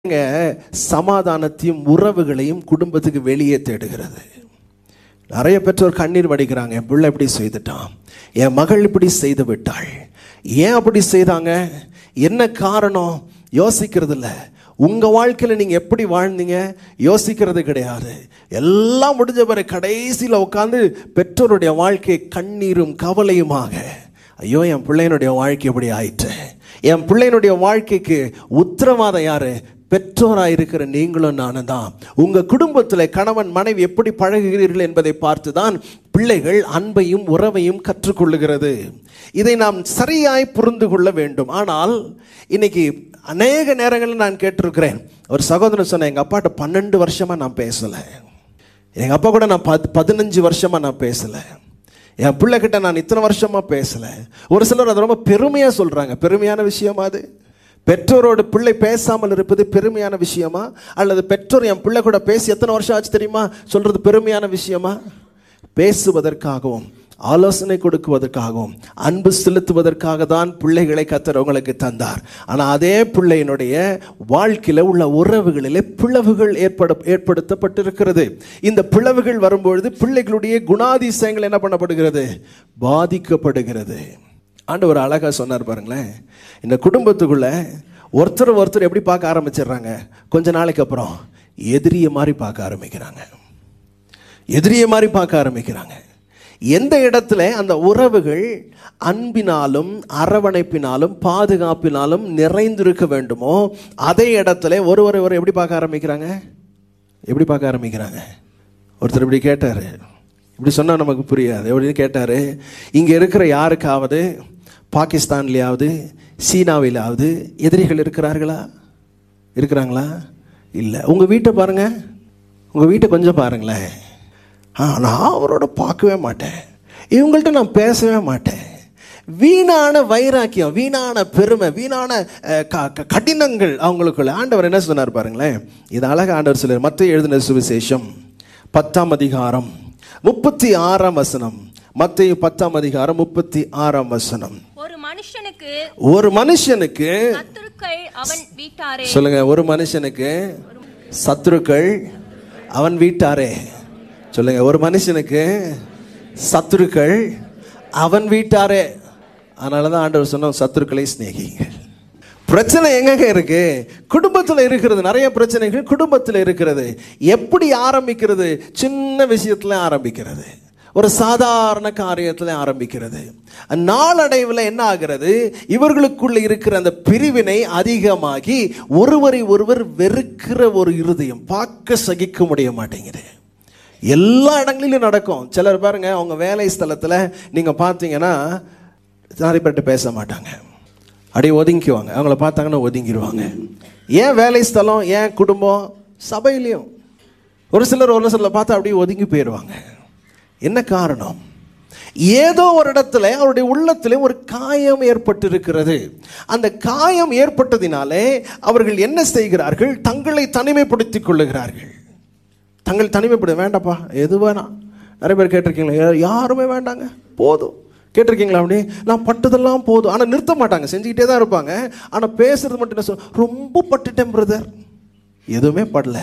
இங்க சமாதானத்தையும் உறவுகளையும் குடும்பத்துக்கு வெளியே தேடுகிறது நிறைய பெற்றோர் கண்ணீர் வடிக்கிறாங்க என் பிள்ளை இப்படி செய்துட்டான் என் மகள் இப்படி செய்து விட்டாள் ஏன் அப்படி செய்தாங்க என்ன காரணம் யோசிக்கிறது இல்ல உங்க வாழ்க்கையில நீங்க எப்படி வாழ்ந்தீங்க யோசிக்கிறது கிடையாது எல்லாம் முடிஞ்ச பிறகு கடைசியில் உட்காந்து பெற்றோருடைய வாழ்க்கை கண்ணீரும் கவலையுமாக ஐயோ என் பிள்ளையனுடைய வாழ்க்கை எப்படி ஆயிற்று என் பிள்ளையனுடைய வாழ்க்கைக்கு உத்தரவாதம் யாரு பெற்றோராக இருக்கிற நீங்களும் நானும் தான் உங்க குடும்பத்தில் கணவன் மனைவி எப்படி பழகுகிறீர்கள் என்பதை பார்த்து தான் பிள்ளைகள் அன்பையும் உறவையும் கற்றுக்கொள்ளுகிறது இதை நாம் சரியாய் புரிந்து கொள்ள வேண்டும் ஆனால் இன்னைக்கு அநேக நேரங்களில் நான் கேட்டிருக்கிறேன் ஒரு சகோதரன் சொன்ன எங்க அப்பாட்ட பன்னெண்டு வருஷமா நான் பேசலை எங்க அப்பா கூட நான் பத் பதினஞ்சு வருஷமா நான் பேசலை என் பிள்ளைகிட்ட நான் இத்தனை வருஷமா பேசல ஒரு சிலர் அதை ரொம்ப பெருமையா சொல்றாங்க பெருமையான விஷயமா அது பெற்றோரோட பிள்ளை பேசாமல் இருப்பது பெருமையான விஷயமா அல்லது பெற்றோர் என் பிள்ளை கூட பேசி எத்தனை வருஷம் ஆச்சு தெரியுமா சொல்றது பெருமையான விஷயமா பேசுவதற்காகவும் ஆலோசனை கொடுக்குவதற்காகவும் அன்பு செலுத்துவதற்காக தான் பிள்ளைகளை கத்தர் உங்களுக்கு தந்தார் ஆனால் அதே பிள்ளையினுடைய வாழ்க்கையில் உள்ள உறவுகளிலே பிளவுகள் ஏற்பட ஏற்படுத்தப்பட்டிருக்கிறது இந்த பிளவுகள் வரும்பொழுது பிள்ளைகளுடைய குணாதிசயங்கள் என்ன பண்ணப்படுகிறது பாதிக்கப்படுகிறது ஆண்டவர் அழகா சொன்னார் பாருங்களேன் இந்த குடும்பத்துக்குள்ள ஒருத்தர் ஒருத்தர் எப்படி பார்க்க ஆரம்பிச்சிடுறாங்க கொஞ்ச நாளைக்கு அப்புறம் எதிரிய மாதிரி பார்க்க ஆரம்பிக்கிறாங்க எதிரிய மாதிரி பார்க்க ஆரம்பிக்கிறாங்க எந்த இடத்துல அந்த உறவுகள் அன்பினாலும் அரவணைப்பினாலும் பாதுகாப்பினாலும் நிறைந்திருக்க வேண்டுமோ அதே இடத்துல ஒருவர் ஒரு எப்படி பார்க்க ஆரம்பிக்கிறாங்க எப்படி பார்க்க ஆரம்பிக்கிறாங்க ஒருத்தர் இப்படி கேட்டார் இப்படி சொன்னால் நமக்கு புரியாது எப்படின்னு கேட்டார் இங்கே இருக்கிற யாருக்காவது பாகிஸ்தான்லையாவது சீனாவிலாவது எதிரிகள் இருக்கிறார்களா இருக்கிறாங்களா இல்லை உங்கள் வீட்டை பாருங்க உங்கள் வீட்டை கொஞ்சம் பாருங்களேன் ஆ நான் அவரோட பார்க்கவே மாட்டேன் இவங்கள்ட்ட நான் பேசவே மாட்டேன் வீணான வைராக்கியம் வீணான பெருமை வீணான அஹ், க- க- கடினங்கள் அவங்களுக்குள்ள ஆண்டவர் என்ன சொன்னார் பாருங்களேன் இது அழகா ஆண்டவர் சொல்றார் மத்திய எழுதின சுவிசேஷம் பத்தாம் அதிகாரம் முப்பத்தி ஆறாம் வசனம் மத்திய பத்தாம் அதிகாரம் முப்பத்தி ஆறாம் வசனம் ஒரு மனுஷனுக்கு ஒரு மனுஷனுக்கு சத்துருக்கள் அவன் வீட்டாரே சொல்லுங்க ஒரு மனுஷனுக்கு சத்துருக்கள் அவன் வீட்டாரே சொல்லுங்க ஒரு மனுஷனுக்கு சத்துருக்கள் அவன் வீட்டாரே அதனால தான் ஆண்டவர் சொன்னோம் சத்துருக்களை சிநேகிங்க பிரச்சனை எங்கங்க இருக்கு குடும்பத்தில் இருக்கிறது நிறைய பிரச்சனைகள் குடும்பத்தில் இருக்கிறது எப்படி ஆரம்பிக்கிறது சின்ன விஷயத்துல ஆரம்பிக்கிறது ஒரு சாதாரண காரியத்தில் ஆரம்பிக்கிறது நாளடைவில் என்ன ஆகிறது இவர்களுக்குள்ள இருக்கிற அந்த பிரிவினை அதிகமாகி ஒருவரை ஒருவர் வெறுக்கிற ஒரு இருதயம் பார்க்க சகிக்க முடிய மாட்டேங்குது எல்லா இடங்களிலும் நடக்கும் சிலர் பாருங்க அவங்க வேலை ஸ்தலத்தில் நீங்கள் பார்த்தீங்கன்னா நிறைய பேர்கிட்ட பேச மாட்டாங்க அப்படியே ஒதுங்கிக்குவாங்க அவங்கள பார்த்தாங்கன்னா ஒதுங்கிடுவாங்க ஏன் வேலை ஸ்தலம் ஏன் குடும்பம் சபையிலையும் ஒரு சிலர் ஒரு சிலர் பார்த்தா அப்படியே ஒதுங்கி போயிடுவாங்க என்ன காரணம் ஏதோ ஒரு இடத்துல அவருடைய உள்ளத்திலே ஒரு காயம் ஏற்பட்டிருக்கிறது அந்த காயம் ஏற்பட்டதினாலே அவர்கள் என்ன செய்கிறார்கள் தங்களை தனிமைப்படுத்திக் கொள்ளுகிறார்கள் தங்கள் தனிமைப்பட வேண்டாப்பா எது வேணாம் நிறைய பேர் கேட்டிருக்கீங்களா யா- யாருமே வேண்டாங்க போதும் கேட்டிருக்கீங்களா அப்படி நான் பட்டதெல்லாம் போதும் ஆனால் நிறுத்த மாட்டாங்க செஞ்சுக்கிட்டே தான் இருப்பாங்க ஆனால் பேசுறது மட்டும் என்ன சொல் ரொம்ப பட்டுட்டேன் பிரதர் எதுவுமே படல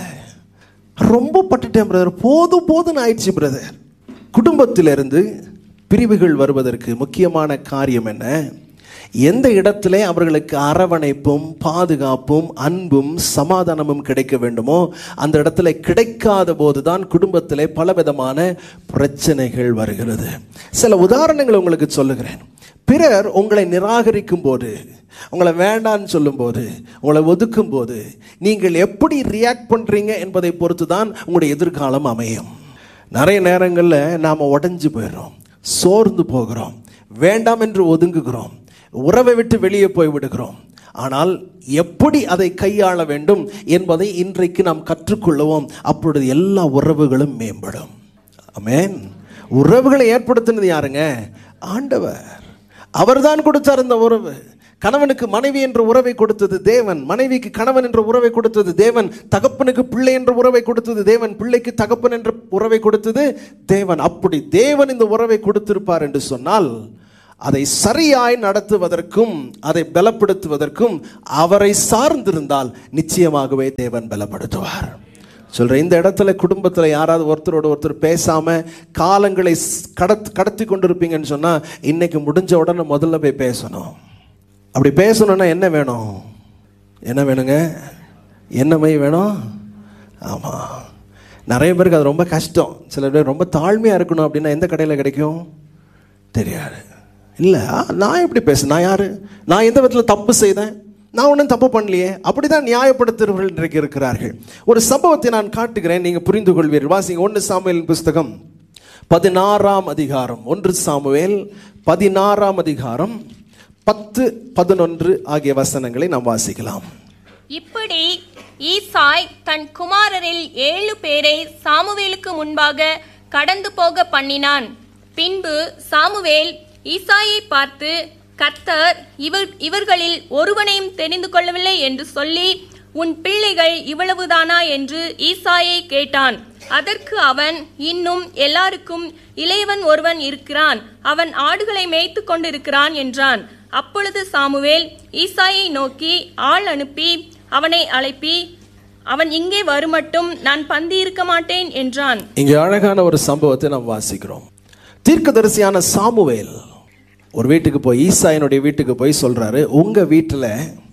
ரொம்ப பட்டுட்டேன் பிரதர் போதும் போதும்னு ஆயிடுச்சு பிரதர் குடும்பத்திலிருந்து பிரிவுகள் வருவதற்கு முக்கியமான காரியம் என்ன எந்த இடத்திலே அவர்களுக்கு அரவணைப்பும் பாதுகாப்பும் அன்பும் சமாதானமும் கிடைக்க வேண்டுமோ அந்த இடத்துல கிடைக்காத போதுதான் குடும்பத்திலே பலவிதமான பிரச்சனைகள் வருகிறது சில உதாரணங்கள் உங்களுக்கு சொல்லுகிறேன் பிறர் உங்களை நிராகரிக்கும் போது உங்களை வேண்டான்னு சொல்லும்போது உங்களை ஒதுக்கும் போது நீங்கள் எப்படி ரியாக்ட் பண்றீங்க என்பதை பொறுத்து தான் உங்களுடைய எதிர்காலம் அமையும் நிறைய நேரங்களில் நாம் உடைஞ்சு போயிடுறோம் சோர்ந்து போகிறோம் வேண்டாம் என்று ஒதுங்குகிறோம் உறவை விட்டு வெளியே போய் விடுகிறோம் ஆனால் எப்படி அதை கையாள வேண்டும் என்பதை இன்றைக்கு நாம் கற்றுக்கொள்ளுவோம் அப்பொழுது எல்லா உறவுகளும் மேம்படும் ஆமென் உறவுகளை ஏற்படுத்தினது யாருங்க ஆண்டவர் அவர்தான் கொடுத்தார் இந்த உறவு கணவனுக்கு மனைவி என்ற உறவை கொடுத்தது தேவன் மனைவிக்கு கணவன் என்ற உறவை கொடுத்தது தேவன் தகப்பனுக்கு பிள்ளை என்ற உறவை கொடுத்தது தேவன் பிள்ளைக்கு தகப்பன் என்ற உறவை கொடுத்தது தேவன் அப்படி தேவன் இந்த உறவை கொடுத்திருப்பார் என்று சொன்னால் அதை சரியாய் நடத்துவதற்கும் அதை பலப்படுத்துவதற்கும் அவரை சார்ந்திருந்தால் நிச்சயமாகவே தேவன் பலப்படுத்துவார் சொல்றேன் இந்த இடத்துல குடும்பத்தில் யாராவது ஒருத்தரோட ஒருத்தர் பேசாம காலங்களை ஸ்- கடத் கடத்தி கொண்டிருப்பீங்கன்னு சொன்னா இன்னைக்கு முடிஞ்ச உடனே முதல்ல போய் பேசணும் அப்படி பேசணும்னா என்ன வேணும் என்ன வேணுங்க என்ன மை வேணும் ஆமாம் நிறைய பேருக்கு அது ரொம்ப கஷ்டம் சில பேர் ரொம்ப தாழ்மையாக இருக்கணும் அப்படின்னா எந்த கடையில் கிடைக்கும் தெரியாது இல்லை நான் எப்படி பேச நான் யார் நான் எந்த விதத்தில் தப்பு செய்தேன் நான் ஒன்றும் தப்பு பண்ணலையே அப்படிதான் நியாயப்படுத்துகிறவர்கள் இன்றைக்கு இருக்கிறார்கள் ஒரு சம்பவத்தை நான் காட்டுகிறேன் நீங்கள் புரிந்து கொள்வீர்கள் வாசிங்க ஒன்று சாமுவேலின் புஸ்தகம் பதினாறாம் அதிகாரம் ஒன்று சாமுவேல் பதினாறாம் அதிகாரம் பத்து பதினொன்று ஆகிய வசனங்களை நாம் வாசிக்கலாம் இப்படி ஈசாய் தன் குமாரரில் ஏழு பேரை சாமுவேலுக்கு முன்பாக கடந்து போக பண்ணினான் பின்பு சாமுவேல் ஈசாயை பார்த்து கர்த்தர் இவர் இவர்களில் ஒருவனையும் தெரிந்து கொள்ளவில்லை என்று சொல்லி உன் பிள்ளைகள் இவ்வளவுதானா என்று ஈசாயை கேட்டான் அதற்கு அவன் இன்னும் எல்லாருக்கும் இளையவன் ஒருவன் இருக்கிறான் அவன் ஆடுகளை மேய்த்து கொண்டிருக்கிறான் என்றான் அப்பொழுது சாமுவேல் ஈசாயை நோக்கி ஆள் அனுப்பி அவனை அழைப்பி அவன் இங்கே வருமட்டும் நான் பந்தி இருக்க மாட்டேன் என்றான் இங்கே அழகான ஒரு சம்பவத்தை நாம் வாசிக்கிறோம் தீர்க்கதரிசியான சாமுவேல் ஒரு வீட்டுக்கு போய் ஈசாயினுடைய வீட்டுக்கு போய் சொல்றாரு உங்க வீட்டில்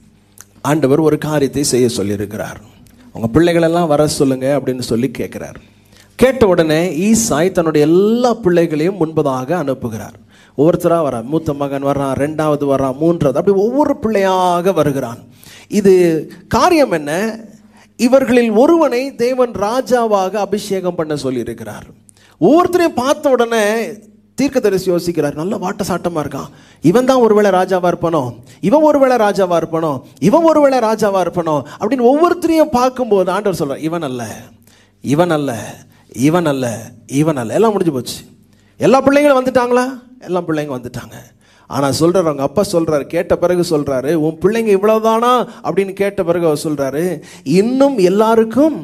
ஆண்டவர் ஒரு காரியத்தை செய்ய சொல்லியிருக்கிறார் உங்க பிள்ளைகளெல்லாம் வர சொல்லுங்க அப்படின்னு சொல்லி கேட்கிறார் கேட்ட உடனே ஈசாய் தன்னுடைய எல்லா பிள்ளைகளையும் முன்பதாக அனுப்புகிறார் ஒவ்வொருத்தராக வரான் மூத்த மகன் வர்றான் ரெண்டாவது வர்றான் மூன்றாவது அப்படி ஒவ்வொரு பிள்ளையாக வருகிறான் இது காரியம் என்ன இவர்களில் ஒருவனை தேவன் ராஜாவாக அபிஷேகம் பண்ண சொல்லியிருக்கிறார் ஒவ்வொருத்தரையும் பார்த்த உடனே தீர்க்கதரிசி யோசிக்கிறார் நல்ல வாட்ட சாட்டமா இருக்கான் இவன் தான் ஒருவேளை ராஜாவா இருப்பானோ இவன் ஒருவேளை ராஜாவா இருப்பானோ இவன் ஒருவேளை ராஜாவா இருப்பானோ அப்படின்னு ஒவ்வொருத்தரையும் பார்க்கும்போது ஆண்டவர் சொல்றார் இவன் அல்ல இவன் அல்ல இவன் அல்ல இவன் அல்ல எல்லாம் முடிஞ்சு போச்சு எல்லா பிள்ளைங்களும் வந்துட்டாங்களா எல்லா பிள்ளைங்க வந்துட்டாங்க ஆனா சொல்றாரு அவங்க அப்பா சொல்றாரு கேட்ட பிறகு சொல்றாரு உன் பிள்ளைங்க இவ்வளவுதானா அப்படின்னு கேட்ட பிறகு அவர் சொல்றாரு இன்னும் எல்லாருக்கும்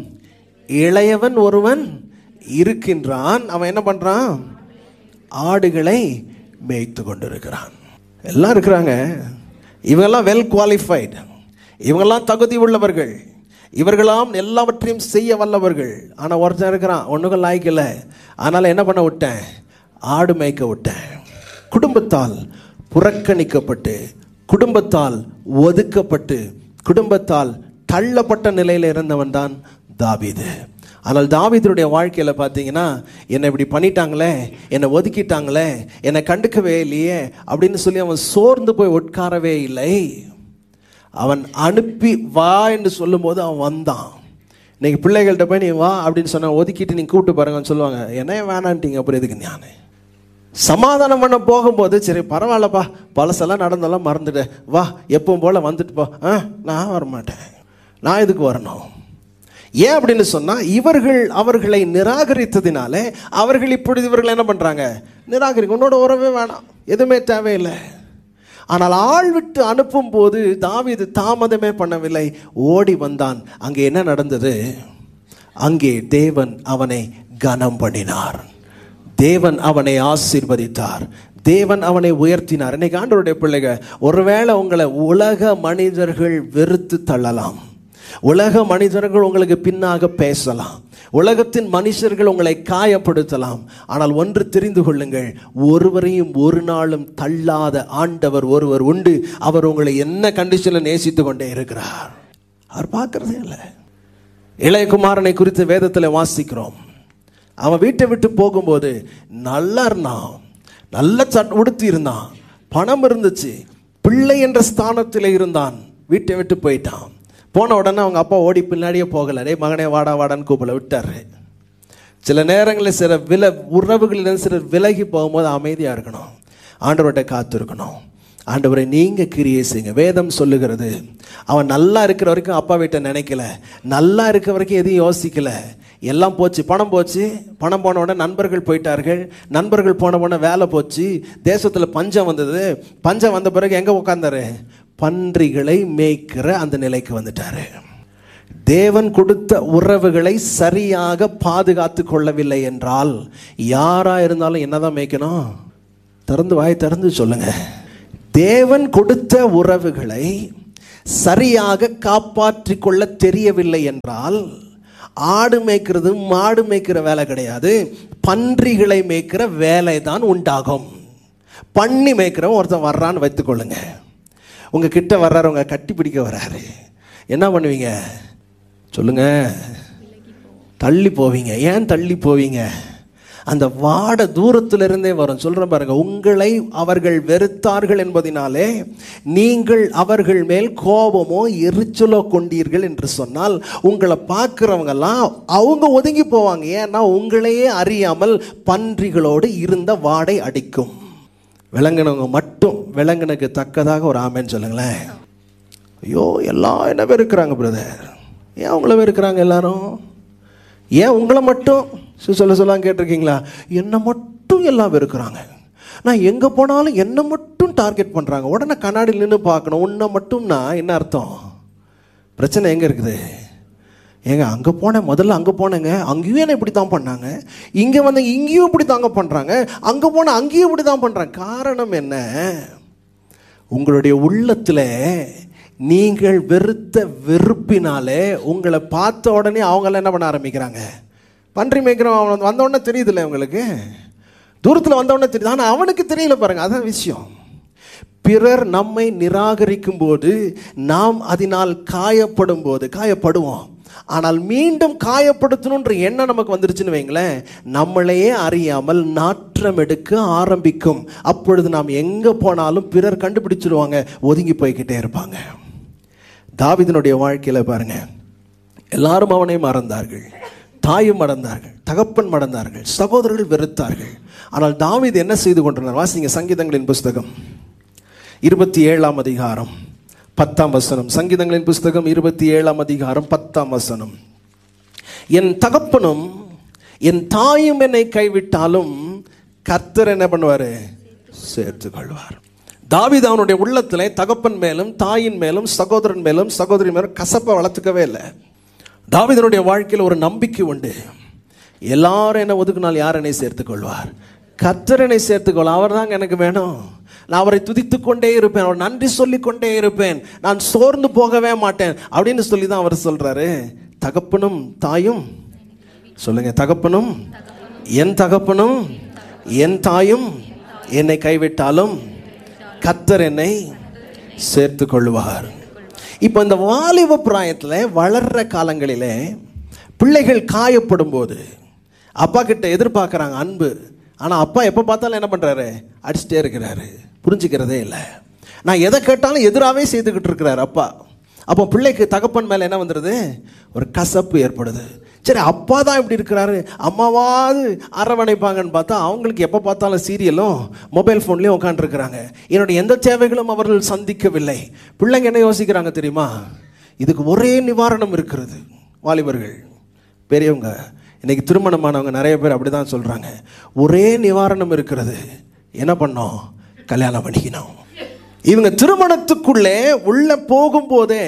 இளையவன் ஒருவன் இருக்கின்றான் அவன் என்ன பண்றான் ஆடுகளை மேய்த்து கொண்டிருக்கிறான் எல்லாம் இருக்கிறாங்க இவங்கெல்லாம் வெல் குவாலிஃபைடு இவங்கெல்லாம் தகுதி உள்ளவர்கள் இவர்களாம் எல்லாவற்றையும் செய்ய வல்லவர்கள் ஆனால் ஒருத்தன் இருக்கிறான் ஒன்றுக்கும் லாய்க்கல அதனால் என்ன பண்ண விட்டேன் ஆடு மேய்க்க விட்டேன் குடும்பத்தால் புறக்கணிக்கப்பட்டு குடும்பத்தால் ஒதுக்கப்பட்டு குடும்பத்தால் தள்ளப்பட்ட நிலையில் இருந்தவன் தான் தாவீது ஆனால் தாவீதுடைய வாழ்க்கையில் பார்த்தீங்கன்னா என்னை இப்படி பண்ணிட்டாங்களே என்னை ஒதுக்கிட்டாங்களே என்னை கண்டுக்கவே இல்லையே அப்படின்னு சொல்லி அவன் சோர்ந்து போய் உட்காரவே இல்லை அவன் அனுப்பி வா என்று சொல்லும்போது அவன் வந்தான் இன்னைக்கு பிள்ளைகள்கிட்ட போய் நீ வா அப்படின்னு சொன்ன ஒதுக்கிட்டு நீ கூப்பிட்டு பாருங்கன்னு சொல்லுவாங்க என்ன வரமாட்டீங்க அப்புறம் எதுக்கு ஞான சமாதானம் பண்ண போகும்போது சரி பரவாயில்லப்பா பழசெல்லாம் நடந்தெல்லாம் மறந்துட்டு வா எப்பவும் போல வந்துட்டு போ ஆ நான் வரமாட்டேன் நான் எதுக்கு வரணும் ஏன் அப்படின்னு சொன்னா இவர்கள் அவர்களை நிராகரித்ததினாலே அவர்கள் இப்பொழுது இவர்கள் என்ன பண்றாங்க நிராகரிக்க உன்னோட உறவே வேணாம் எதுவுமே தேவையில்லை ஆனால் ஆள் விட்டு அனுப்பும் போது தாவீது தாமதமே பண்ணவில்லை ஓடி வந்தான் அங்கே என்ன நடந்தது அங்கே தேவன் அவனை கனம் பண்ணினார் தேவன் அவனை ஆசீர்வதித்தார் தேவன் அவனை உயர்த்தினார் இன்னைக்கு ஆண்டவருடைய பிள்ளைகள் ஒருவேளை உங்களை உலக மனிதர்கள் வெறுத்து தள்ளலாம் உலக மனிதர்கள் உங்களுக்கு பின்னாக பேசலாம் உலகத்தின் மனுஷர்கள் உங்களை காயப்படுத்தலாம் ஆனால் ஒன்று தெரிந்து கொள்ளுங்கள் ஒருவரையும் ஒரு நாளும் தள்ளாத ஆண்டவர் ஒருவர் உண்டு அவர் உங்களை என்ன கண்டிஷனில் நேசித்து கொண்டே இருக்கிறார் அவர் பார்க்கறதே இல்லை இளையகுமாரனை குறித்து வேதத்தில் வாசிக்கிறோம் அவன் வீட்டை விட்டு போகும்போது நல்லா இருந்தான் நல்ல சட் உடுத்தி இருந்தான் பணம் இருந்துச்சு பிள்ளை என்ற ஸ்தானத்தில் இருந்தான் வீட்டை விட்டு போயிட்டான் போன உடனே அவங்க அப்பா ஓடி பின்னாடியே போகலை டேய் மகனே வாடா வாடான்னு கூப்பிட விட்டாரு சில நேரங்களில் சில வில உறவுகளிலிருந்து சிலர் விலகி போகும்போது அமைதியாக இருக்கணும் ஆண்டவர்கிட்ட காத்திருக்கணும் ஆண்டவரை நீங்க கிரியை செய்யுங்க வேதம் சொல்லுகிறது அவன் நல்லா இருக்கிற வரைக்கும் அப்பா வீட்டை நினைக்கல நல்லா இருக்க வரைக்கும் எதையும் யோசிக்கல எல்லாம் போச்சு பணம் போச்சு பணம் போன உடனே நண்பர்கள் போயிட்டார்கள் நண்பர்கள் போன உடனே வேலை போச்சு தேசத்தில் பஞ்சம் வந்தது பஞ்சம் வந்த பிறகு எங்கே உட்காந்தாரு பன்றிகளை மேய்க்கிற அந்த நிலைக்கு வந்துட்டாரு தேவன் கொடுத்த உறவுகளை சரியாக பாதுகாத்து கொள்ளவில்லை என்றால் யாரா இருந்தாலும் என்னதான் மேய்க்கணும் திறந்து வாய் திறந்து சொல்லுங்க தேவன் கொடுத்த உறவுகளை சரியாக காப்பாற்றிக் கொள்ள தெரியவில்லை என்றால் ஆடு மேய்க்கிறது மாடு மேய்க்கிற வேலை கிடையாது பன்றிகளை மேய்க்கிற வேலை தான் உண்டாகும் பண்ணி மேய்க்கிறவன் ஒருத்தன் வர்றான்னு வைத்துக்கொள்ளுங்க உங்க கிட்ட வர்றாரு உங்க கட்டி பிடிக்க வர்றாரு என்ன பண்ணுவீங்க சொல்லுங்க தள்ளி போவீங்க ஏன் தள்ளி போவீங்க அந்த வாட தூரத்துல இருந்தே வரும் சொல்றேன் பாருங்க உங்களை அவர்கள் வெறுத்தார்கள் என்பதினாலே நீங்கள் அவர்கள் மேல் கோபமோ எரிச்சலோ கொண்டீர்கள் என்று சொன்னால் உங்களை பார்க்குறவங்கெல்லாம் அவங்க ஒதுங்கி போவாங்க ஏன்னா உங்களையே அறியாமல் பன்றிகளோடு இருந்த வாடை அடிக்கும் விலங்கினவங்க மட்டும் விலங்கினுக்கு தக்கதாக ஒரு ஆமேன்னு சொல்லுங்களேன் ஐயோ எல்லாம் என்ன வெறுக்கிறாங்க பிரதர் ஏன் உங்களை வெறுக்கிறாங்க எல்லாரும் ஏன் உங்களை மட்டும் சு- சொல்ல சொல்லாம் கேட்டிருக்கீங்களா என்னை மட்டும் எல்லாம் வெறுக்கிறாங்க நான் எங்கே போனாலும் என்னை மட்டும் டார்கெட் பண்ணுறாங்க உடனே கண்ணாடியில் நின்று பார்க்கணும் உன்னை மட்டும்னா என்ன அர்த்தம் பிரச்சனை எங்கே இருக்குது ஏங்க அங்கே போனேன் முதல்ல அங்கே போனேங்க அங்கேயும் என்ன இப்படி தான் பண்ணாங்க இங்கே வந்து இங்கேயும் இப்படி தாங்க பண்ணுறாங்க அங்கே போனால் அங்கேயும் இப்படி தான் பண்ணுறாங்க காரணம் என்ன உங்களுடைய உள்ளத்தில் நீங்கள் வெறுத்த வெறுப்பினாலே உங்களை பார்த்த உடனே அவங்களாம் என்ன பண்ண ஆரம்பிக்கிறாங்க பன்றி மேய்க்கிறவன் அவன் வந்த உடனே தெரியுதுல்ல உங்களுக்கு தூரத்தில் வந்த உடனே தெரியுது ஆனால் அவனுக்கு தெரியல பாருங்க அதான் விஷயம் பிறர் நம்மை நிராகரிக்கும் போது நாம் அதனால் காயப்படும் போது காயப்படுவோம் ஆனால் மீண்டும் காயப்படுத்தணுன்ற எண்ணம் நமக்கு வந்துருச்சுன்னு வைங்களேன் நம்மளையே அறியாமல் நாற்றம் எடுக்க ஆரம்பிக்கும் அப்பொழுது நாம் எங்கே போனாலும் பிறர் கண்டுபிடிச்சிடுவாங்க ஒதுங்கி போய்க்கிட்டே இருப்பாங்க தாவீதினுடைய வாழ்க்கையில் பாருங்க எல்லாரும் அவனை மறந்தார்கள் தாயும் மறந்தார்கள் தகப்பன் மறந்தார்கள் சகோதரர்கள் வெறுத்தார்கள் ஆனால் தாவீது என்ன செய்து கொண்டிருந்தார் வாசிங்க சங்கீதங்களின் புஸ்தகம் இருபத்தி ஏழாம் அதிகாரம் பத்தாம் வசனம் சங்கீதங்களின் புஸ்தகம் இருபத்தி ஏழாம் அதிகாரம் பத்தாம் வசனம் என் தகப்பனும் என் தாயும் என்னை கைவிட்டாலும் கர்த்தர் என்ன பண்ணுவாரு சேர்த்துக் கொள்வார் தாவீது அவனுடைய உள்ளத்திலே தகப்பன் மேலும் தாயின் மேலும் சகோதரன் மேலும் சகோதரி மேலும் கசப்பை வளர்த்துக்கவே இல்லை தாவீதனுடைய வாழ்க்கையில் ஒரு நம்பிக்கை உண்டு எல்லாரும் என்ன ஒதுக்குனால் யார் என்னை சேர்த்துக் கொள்வார் கர்த்தர் என்னை சேர்த்துக்கொள்ள அவர் தாங்க எனக்கு வேணும் நான் அவரை துதித்து கொண்டே இருப்பேன் அவர் நன்றி சொல்லிக் கொண்டே இருப்பேன் நான் சோர்ந்து போகவே மாட்டேன் அப்படின்னு சொல்லி தான் அவர் சொல்றாரு தகப்பனும் தாயும் சொல்லுங்க தகப்பனும் என் தகப்பனும் என் தாயும் என்னை கைவிட்டாலும் கத்தர் என்னை சேர்த்து கொள்வார் இப்போ இந்த வாலிப பிராயத்தில் வளர்ற காலங்களிலே பிள்ளைகள் காயப்படும் போது அப்பா கிட்ட எதிர்பார்க்குறாங்க அன்பு ஆனால் அப்பா எப்போ பார்த்தாலும் என்ன பண்ணுறாரு அடிச்சுட்டே இருக்கிறாரு புரிஞ்சுக்கிறதே இல்லை நான் எதை கேட்டாலும் எதிராகவே செய்துக்கிட்டு இருக்கிறார் அப்பா அப்போ பிள்ளைக்கு தகப்பன் மேலே என்ன வந்துடுது ஒரு கசப்பு ஏற்படுது சரி அப்பா தான் இப்படி இருக்கிறாரு அம்மாவாவது அரவணைப்பாங்கன்னு பார்த்தா அவங்களுக்கு எப்போ பார்த்தாலும் சீரியலும் மொபைல் ஃபோன்லேயும் உட்காந்துருக்குறாங்க என்னுடைய எந்த தேவைகளும் அவர்கள் சந்திக்கவில்லை பிள்ளைங்க என்ன யோசிக்கிறாங்க தெரியுமா இதுக்கு ஒரே நிவாரணம் இருக்கிறது வாலிபர்கள் பெரியவங்க இன்னைக்கு திருமணமானவங்க நிறைய பேர் அப்படி தான் சொல்கிறாங்க ஒரே நிவாரணம் இருக்கிறது என்ன பண்ணோம் கல்யாணம் பண்ணிக்கணும் இவங்க திருமணத்துக்குள்ளே உள்ள போகும்போதே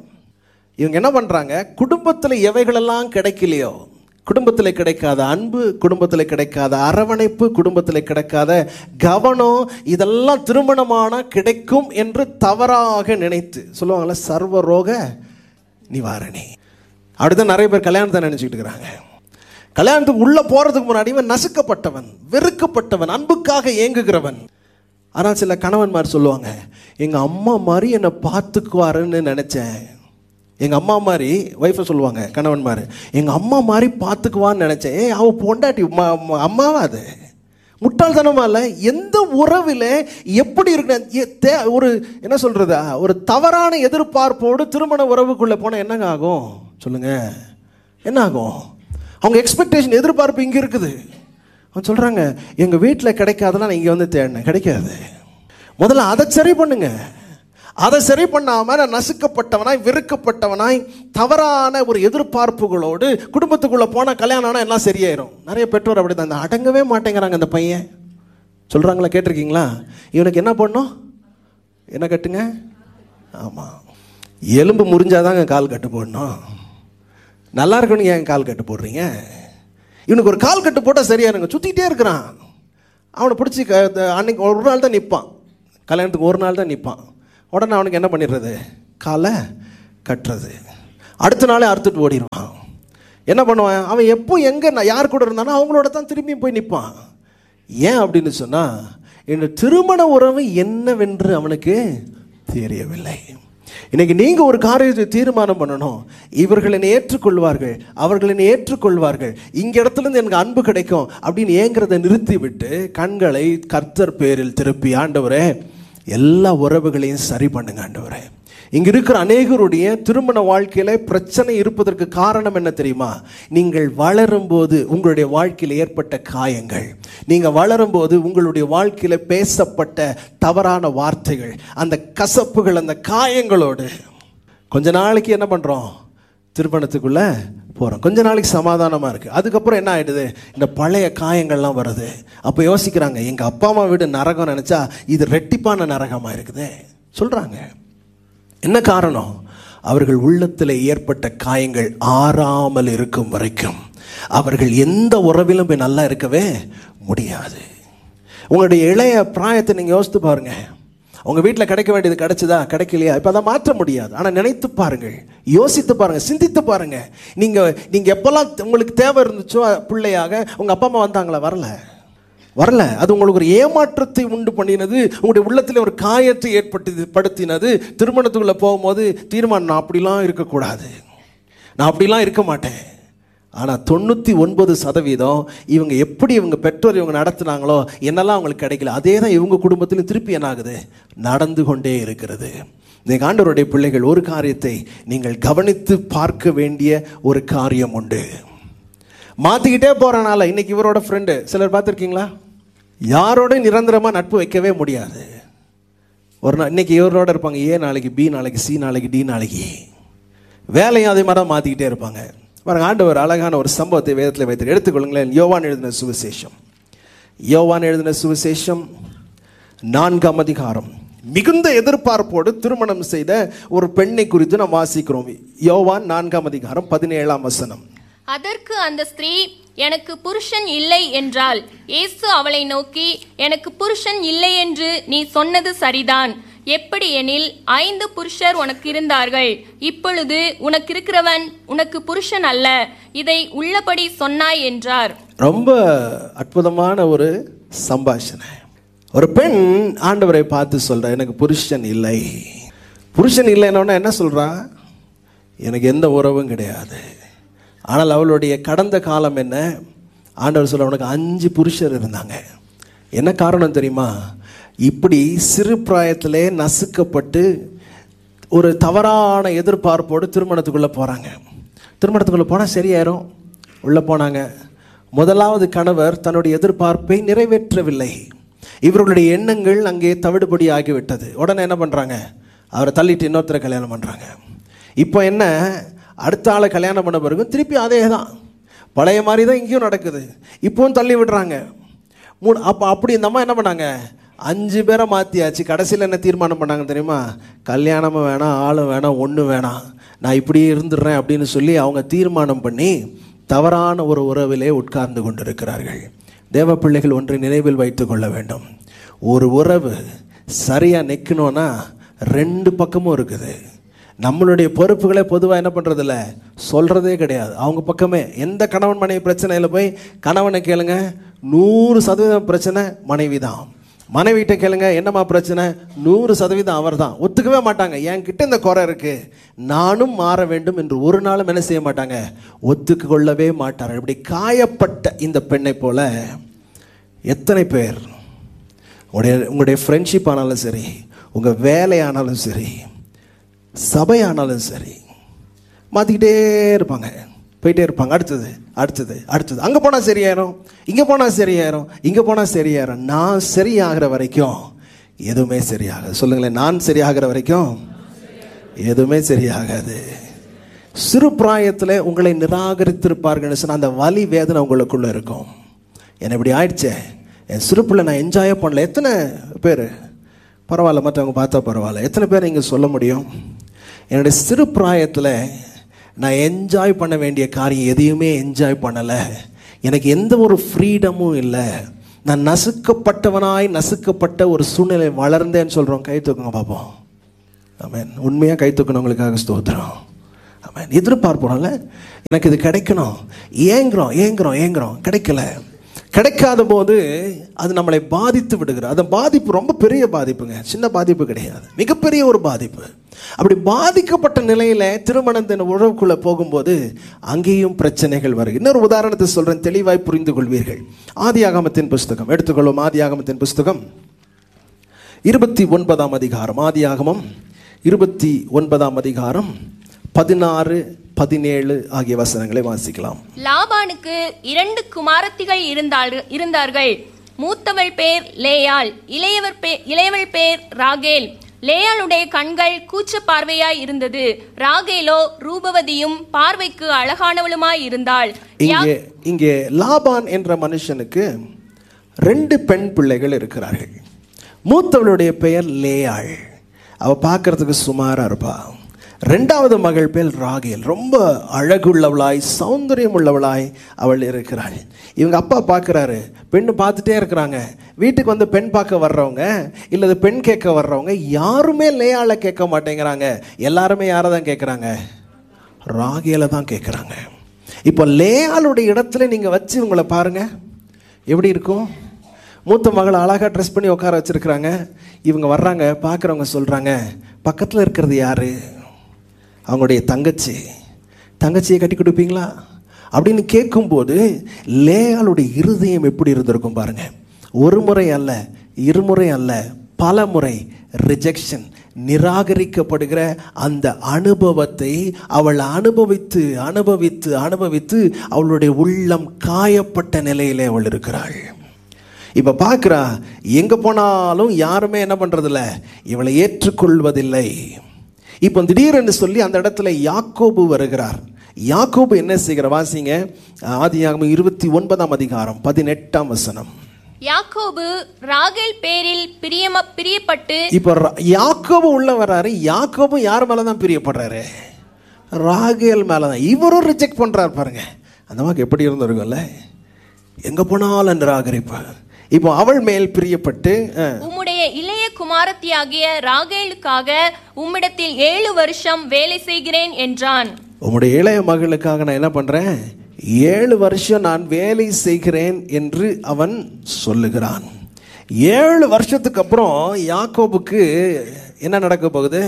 இவங்க என்ன பண்ணுறாங்க குடும்பத்தில் எவைகளெல்லாம் கிடைக்கலையோ குடும்பத்தில் கிடைக்காத அன்பு குடும்பத்தில் கிடைக்காத அரவணைப்பு குடும்பத்தில் கிடைக்காத கவனம் இதெல்லாம் திருமணமான கிடைக்கும் என்று தவறாக நினைத்து சொல்லுவாங்கள்ல சர்வ ரோக நிவாரணி அப்படிதான் நிறைய பேர் கல்யாணத்தை நினச்சிக்கிட்டு இருக்கிறாங்க கல்யாணத்துக்கு உள்ள போறதுக்கு முன்னாடி இவன் நசுக்கப்பட்டவன் வெறுக்கப்பட்டவன் அன்புக்காக ஏங்குகிறவன் ஆனால் சில கணவன்மார் சொல்லுவாங்க எங்கள் அம்மா மாதிரி என்னை பார்த்துக்குவாருன்னு நினச்சேன் எங்கள் அம்மா மாதிரி ஒய்ஃபை சொல்லுவாங்க கணவன்மார் எங்கள் அம்மா மாதிரி பார்த்துக்குவான்னு நினச்சேன் ஏய் அவ பொண்டாட்டி ம- ம- அம்மாவா அது முட்டாள்தனமா இல்லை எந்த உறவில் எப்படி இருக்கு எ- தே- ஒரு என்ன சொல்றது ஒரு தவறான எதிர்பார்ப்போடு திருமண உறவுக்குள்ளே போனால் என்னங்க ஆகும் சொல்லுங்க என்ன ஆகும் அவங்க எக்ஸ்பெக்டேஷன் எதிர்பார்ப்பு இங்கே இருக்குது அவன் சொல்கிறாங்க எங்கள் வீட்டில் கிடைக்காதெல்லாம் நான் இங்கே வந்து தேடினேன் கிடைக்காது முதல்ல அதை சரி பண்ணுங்க அதை சரி பண்ணாம நான் நசுக்கப்பட்டவனாய் வெறுக்கப்பட்டவனாய் தவறான ஒரு எதிர்பார்ப்புகளோடு குடும்பத்துக்குள்ள போனா கல்யாணம் ஆனா எல்லாம் சரியாயிரும் நிறைய பெற்றோர் அப்படிதான் இந்த அடங்கவே மாட்டேங்கிறாங்க அந்த பையன் சொல்றாங்களா கேட்டிருக்கீங்களா இவனுக்கு என்ன பண்ணும் என்ன கட்டுங்க ஆமா எலும்பு முறிஞ்சாதாங்க கால் கட்டு போடணும் நல்லா இருக்கணும் ஏன் கால் கட்டு போடுறீங்க இவனுக்கு ஒரு கால் கட்டு போட்டால் சரியா இருங்க சுற்றிக்கிட்டே இருக்கிறான் அவனை பிடிச்சி க- த- அன்னைக்கு ஒரு நாள் தான் நிற்பான் கல்யாணத்துக்கு ஒரு நாள் தான் நிற்பான் உடனே அவனுக்கு என்ன பண்ணிடுறது காலை கட்டுறது அடுத்த நாளே அறுத்துட்டு ஓடிடுவான் என்ன பண்ணுவான் அவன் எப்போ எங்கே நான் யார் கூட இருந்தானோ அவங்களோட தான் திரும்பியும் போய் நிற்பான் ஏன் அப்படின்னு சொன்னால் இந்த திருமண உறவு என்னவென்று அவனுக்கு தெரியவில்லை இன்னைக்கு நீங்கள் ஒரு காரியத்தை தீர்மானம் பண்ணணும் இவர்கள் என்னை ஏற்றுக்கொள்வார்கள் அவர்கள் என்னை ஏற்றுக்கொள்வார்கள் இங்க இடத்துல இருந்து எனக்கு அன்பு கிடைக்கும் அப்படின்னு ஏங்கிறத நிறுத்தி விட்டு கண்களை கர்த்தர் பேரில் திருப்பி ஆண்டவரே எல்லா உறவுகளையும் சரி பண்ணுங்க ஆண்டவரே இங்க இருக்கிற அநேகருடைய திருமண வாழ்க்கையில பிரச்சனை இருப்பதற்கு காரணம் என்ன தெரியுமா நீங்கள் வளரும்போது உங்களுடைய வாழ்க்கையில் ஏற்பட்ட காயங்கள் நீங்க வளரும்போது உங்களுடைய வாழ்க்கையில பேசப்பட்ட தவறான வார்த்தைகள் அந்த கசப்புகள் அந்த காயங்களோடு கொஞ்ச நாளைக்கு என்ன பண்றோம் திருமணத்துக்குள்ள போகிறோம் கொஞ்ச நாளைக்கு சமாதானமாக இருக்குது அதுக்கப்புறம் என்ன ஆயிடுது இந்த பழைய காயங்கள்லாம் வருது அப்போ யோசிக்கிறாங்க எங்கள் அப்பா அம்மா வீடு நரகம் நினச்சா இது ரெட்டிப்பான நரகமாக இருக்குது சொல்கிறாங்க என்ன காரணம் அவர்கள் உள்ளத்தில் ஏற்பட்ட காயங்கள் ஆறாமல் இருக்கும் வரைக்கும் அவர்கள் எந்த உறவிலும் போய் நல்லா இருக்கவே முடியாது உங்களுடைய இளைய பிராயத்தை நீங்கள் யோசித்து பாருங்க உங்கள் வீட்டில் கிடைக்க வேண்டியது கிடைச்சதா கிடைக்கலையா இப்போ அதை மாற்ற முடியாது ஆனால் நினைத்து பாருங்கள் யோசித்து பாருங்கள் சிந்தித்து பாருங்கள் நீங்கள் நீங்கள் எப்போல்லாம் உங்களுக்கு தேவை இருந்துச்சோ பிள்ளையாக உங்கள் அப்பா அம்மா வந்தாங்களா வரல வரல அது உங்களுக்கு ஒரு ஏமாற்றத்தை உண்டு பண்ணினது உங்களுடைய உள்ளத்தில் ஒரு காயத்தை ஏற்படுத்தி படுத்தினது திருமணத்துக்குள்ளே போகும்போது தீர்மானம் நான் அப்படிலாம் இருக்கக்கூடாது நான் அப்படிலாம் இருக்க மாட்டேன் ஆனால் தொண்ணூற்றி ஒன்பது சதவீதம் இவங்க எப்படி இவங்க பெற்றோர் இவங்க நடத்துனாங்களோ என்னெல்லாம் அவங்களுக்கு கிடைக்கல அதே தான் இவங்க குடும்பத்திலும் திருப்பி என்ன ஆகுது நடந்து கொண்டே இருக்கிறது இந்த ஆண்டவருடைய பிள்ளைகள் ஒரு காரியத்தை நீங்கள் கவனித்து பார்க்க வேண்டிய ஒரு காரியம் உண்டு மாற்றிக்கிட்டே போகிறனால இன்னைக்கு இவரோட ஃப்ரெண்டு சிலர் பார்த்துருக்கீங்களா யாரோட நிரந்தரமாக நட்பு வைக்கவே முடியாது ஒரு நாள் இன்னைக்கு இவரோட இருப்பாங்க ஏ நாளைக்கு பி நாளைக்கு சி நாளைக்கு டி நாளைக்கு வேலையும் அதே மாதிரி தான் மாற்றிக்கிட்டே இருப்பாங்க பாருங்க ஆண்டவர் அழகான ஒரு சம்பவத்தை வேதத்தில் வைத்து எடுத்துக்கொள்ளுங்களேன் யோவான் எழுதின சுவிசேஷம் யோவான் எழுதின சுவிசேஷம் நான்காம் அதிகாரம் மிகுந்த எதிர்பார்ப்போடு திருமணம் செய்த ஒரு பெண்ணை குறித்து நாம் வாசிக்கிறோம் யோவான் நான்காம் அதிகாரம் பதினேழாம் வசனம் அதற்கு அந்த ஸ்திரீ எனக்கு புருஷன் இல்லை என்றாள் இயேசு அவளை நோக்கி எனக்கு புருஷன் இல்லை என்று நீ சொன்னது சரிதான் எப்படி எனில் ஐந்து புருஷர் உனக்கு இருந்தார்கள் இப்பொழுது உனக்கு இருக்கிறவன் உனக்கு புருஷன் அல்ல இதை உள்ளபடி சொன்னாய் என்றார் ரொம்ப அற்புதமான ஒரு சம்பாஷணை ஒரு பெண் ஆண்டவரை பார்த்து சொல்றா எனக்கு புருஷன் இல்லை புருஷன் இல்லைன்னா என்ன சொல்றா எனக்கு எந்த உறவும் கிடையாது ஆனால் அவளுடைய கடந்த காலம் என்ன ஆண்டவர் சொல்ல உனக்கு அஞ்சு புருஷர் இருந்தாங்க என்ன காரணம் தெரியுமா இப்படி சிறு பிராயத்திலே நசுக்கப்பட்டு ஒரு தவறான எதிர்பார்ப்போடு திருமணத்துக்குள்ளே போகிறாங்க திருமணத்துக்குள்ளே போனால் சரியாயிரும் உள்ளே போனாங்க முதலாவது கணவர் தன்னுடைய எதிர்பார்ப்பை நிறைவேற்றவில்லை இவர்களுடைய எண்ணங்கள் அங்கே தவிடுபடி ஆகிவிட்டது உடனே என்ன பண்ணுறாங்க அவரை தள்ளிட்டு இன்னொருத்தரை கல்யாணம் பண்ணுறாங்க இப்போ என்ன அடுத்த ஆளை கல்யாணம் பண்ண பிறகு திருப்பி அதே தான் பழைய மாதிரி தான் இங்கேயும் நடக்குது இப்போவும் தள்ளி விடுறாங்க மூணு அப்போ அப்படி இந்த அம்மா என்ன பண்ணாங்க அஞ்சு பேரை மாற்றியாச்சு கடைசியில் என்ன தீர்மானம் பண்ணாங்க தெரியுமா கல்யாணமும் வேணாம் ஆளும் வேணாம் ஒன்றும் வேணாம் நான் இப்படியே இருந்துடுறேன் அப்படின்னு சொல்லி அவங்க தீர்மானம் பண்ணி தவறான ஒரு உறவிலே உட்கார்ந்து கொண்டிருக்கிறார்கள் தேவ பிள்ளைகள் ஒன்றை நினைவில் வைத்துக் கொள்ள வேண்டும் ஒரு உறவு சரியாக நிற்கணும்னா ரெண்டு பக்கமும் இருக்குது நம்மளுடைய பொறுப்புகளை பொதுவாக என்ன பண்ணுறதில்ல சொல்கிறதே கிடையாது அவங்க பக்கமே எந்த கணவன் மனைவி பிரச்சனையில் போய் கணவனை கேளுங்க நூறு சதவீதம் பிரச்சனை மனைவி தான் மனைவிட்ட கேளுங்க என்னம்மா பிரச்சனை நூறு சதவீதம் அவர் தான் ஒத்துக்கவே மாட்டாங்க என்கிட்ட இந்த குறை இருக்கு நானும் மாற வேண்டும் என்று ஒரு நாளும் என்ன செய்ய மாட்டாங்க ஒத்துக்கு கொள்ளவே மாட்டார்கள் இப்படி காயப்பட்ட இந்த பெண்ணை போல எத்தனை பேர் உங்களுடைய உங்களுடைய ஃப்ரெண்ட்ஷிப் ஆனாலும் சரி உங்கள் வேலையானாலும் சரி சபையானாலும் சரி மாற்றிக்கிட்டே இருப்பாங்க போயிட்டே இருப்பாங்க அடுத்தது அடுத்தது அடுத்தது அங்கே போனால் சரியாயிரும் இங்கே போனால் சரியாயிரும் இங்கே போனால் சரியாயிரும் நான் சரியாகிற வரைக்கும் எதுவுமே சரியாகாது சொல்லுங்களேன் நான் சரியாகிற வரைக்கும் எதுவுமே சரியாகாது சிறு பிராயத்தில் உங்களை நிராகரித்திருப்பார்கள் சொன்னால் அந்த வலி வேதனை உங்களுக்குள்ளே இருக்கும் என்ன இப்படி ஆயிடுச்சே என் சிறு பிள்ளை நான் என்ஜாயே பண்ணல எத்தனை பேர் பரவாயில்ல மற்றவங்க பார்த்தா பரவாயில்ல எத்தனை பேர் இங்கே சொல்ல முடியும் என்னுடைய சிறு பிராயத்தில் நான் என்ஜாய் பண்ண வேண்டிய காரியம் எதையுமே என்ஜாய் பண்ணலை எனக்கு எந்த ஒரு ஃப்ரீடமும் இல்லை நான் நசுக்கப்பட்டவனாய் நசுக்கப்பட்ட ஒரு சூழ்நிலை வளர்ந்தேன்னு சொல்றோம் கை தூக்குங்க பார்ப்போம் ஆமென் உண்மையா கை தூக்கணுங்களுக்காக ஸ்தோத்திரம் ஆமென் எதிர்பார்ப்போம்ல எனக்கு இது கிடைக்கணும் ஏங்குறோம் ஏங்குறோம் ஏங்குறோம் கிடைக்கல கிடைக்காத போது அது நம்மளை பாதித்து விடுகிறது அந்த பாதிப்பு ரொம்ப பெரிய பாதிப்புங்க சின்ன பாதிப்பு கிடையாது மிகப்பெரிய ஒரு பாதிப்பு அப்படி பாதிக்கப்பட்ட நிலையில திருமணத்தின் உறவுக்குள்ள போகும்போது அங்கேயும் பிரச்சனைகள் வரும் இன்னொரு உதாரணத்தை சொல்றேன் தெளிவாய் புரிந்து கொள்வீர்கள் ஆதியாகமத்தின் புஸ்தகம் எடுத்துக்கொள்வோம் ஆதியாகமத்தின் புஸ்தகம் இருபத்தி ஒன்பதாம் அதிகாரம் ஆதியாகமம் இருபத்தி ஒன்பதாம் அதிகாரம் பதினாறு பதினேழு ஆகிய வசனங்களை வாசிக்கலாம் லாபானுக்கு இரண்டு குமாரத்திகள் இருந்தாள் இருந்தார்கள் மூத்தவள் பேர் லேயாள் இளையவர் பே இளையவள் பேர் ராகேல் லேயாளுடைய கண்கள் கூச்ச பார்வையாய் இருந்தது ராகேலோ ரூபவதியும் பார்வைக்கு அழகானவளுமாய் இருந்தாள் யா- இங்கே இங்கே லாபான் என்ற மனுஷனுக்கு ரெண்டு பெண் பிள்ளைகள் இருக்கிறார்கள் மூத்தவளுடைய பெயர் லேயாள் அவ பார்க்கறதுக்கு சுமாரா இருப்பா ரெண்டாவது மகள் பேர் ராகேல் ரொம்ப அழகுள்ளவளாய் சௌந்தரியம் உள்ளவளாய் அவள் இருக்கிறாள் இவங்க அப்பா பார்க்குறாரு பெண்ணு பார்த்துட்டே இருக்கிறாங்க வீட்டுக்கு வந்து பெண் பார்க்க வர்றவங்க இல்லது பெண் கேட்க வர்றவங்க யாருமே லேயாளை கேட்க மாட்டேங்கிறாங்க எல்லாருமே யாரை தான் கேட்குறாங்க ராகேல தான் கேட்குறாங்க இப்போ லேயாளுடைய இடத்துல நீங்கள் வச்சு உங்களை பாருங்க எப்படி இருக்கும் மூத்த மகளை அழகாக ட்ரெஸ் பண்ணி உட்கார வச்சிருக்கிறாங்க இவங்க வர்றாங்க பார்க்குறவங்க சொல்கிறாங்க பக்கத்தில் இருக்கிறது யாரு அவங்களுடைய தங்கச்சி தங்கச்சியை கட்டி கொடுப்பீங்களா அப்படின்னு கேட்கும்போது லேயாளுடைய இருதயம் எப்படி இருந்திருக்கும் பாருங்க ஒரு முறை அல்ல இருமுறை அல்ல பல முறை ரிஜெக்ஷன் நிராகரிக்கப்படுகிற அந்த அனுபவத்தை அவள் அனுபவித்து அனுபவித்து அனுபவித்து அவளுடைய உள்ளம் காயப்பட்ட நிலையிலே அவள் இருக்கிறாள் இப்ப பார்க்கிறா எங்க போனாலும் யாருமே என்ன பண்றதில்ல இவளை ஏற்றுக்கொள்வதில்லை இப்போ திடீரென்று சொல்லி அந்த இடத்துல யாக்கோபு வருகிறார் யாக்கோபு என்ன செய்கிற வாசிங்க ஆதியாகமம் இருபத்தி ஒன்பதாம் அதிகாரம் பதினெட்டாம் வசனம் யாக்கோபு ராகேல் பேரில் பிரியம பிரியப்பட்டு இப்போ ரா- யாக்கோபு உள்ள வர்றாரு யாக்கோபு யார் மேல தான் பிரியப்படுறாரு ராகேல் மேல தான் இவரும் ரிஜெக்ட் பண்றாரு பாருங்க அந்த மாதிரி எப்படி இருந்திருக்கும்ல எங்க போனாலும் நிராகரிப்பு இப்போ அவள் மேல் பிரியப்பட்டு அஹ், உம்முடைய இளைய குமாரத்தியாகிய ராகேலுக்காக உம்மிடத்தில் ஏழு வருஷம் வேலை செய்கிறேன் என்றான் உம்முடைய இளைய மகளுக்காக நான் என்ன பண்றேன் ஏழு வருஷம் நான் வேலை செய்கிறேன் என்று அவன் சொல்லுகிறான் ஏழு வருஷத்துக்கு அப்புறம் யாக்கோபுக்கு என்ன நடக்க போகுது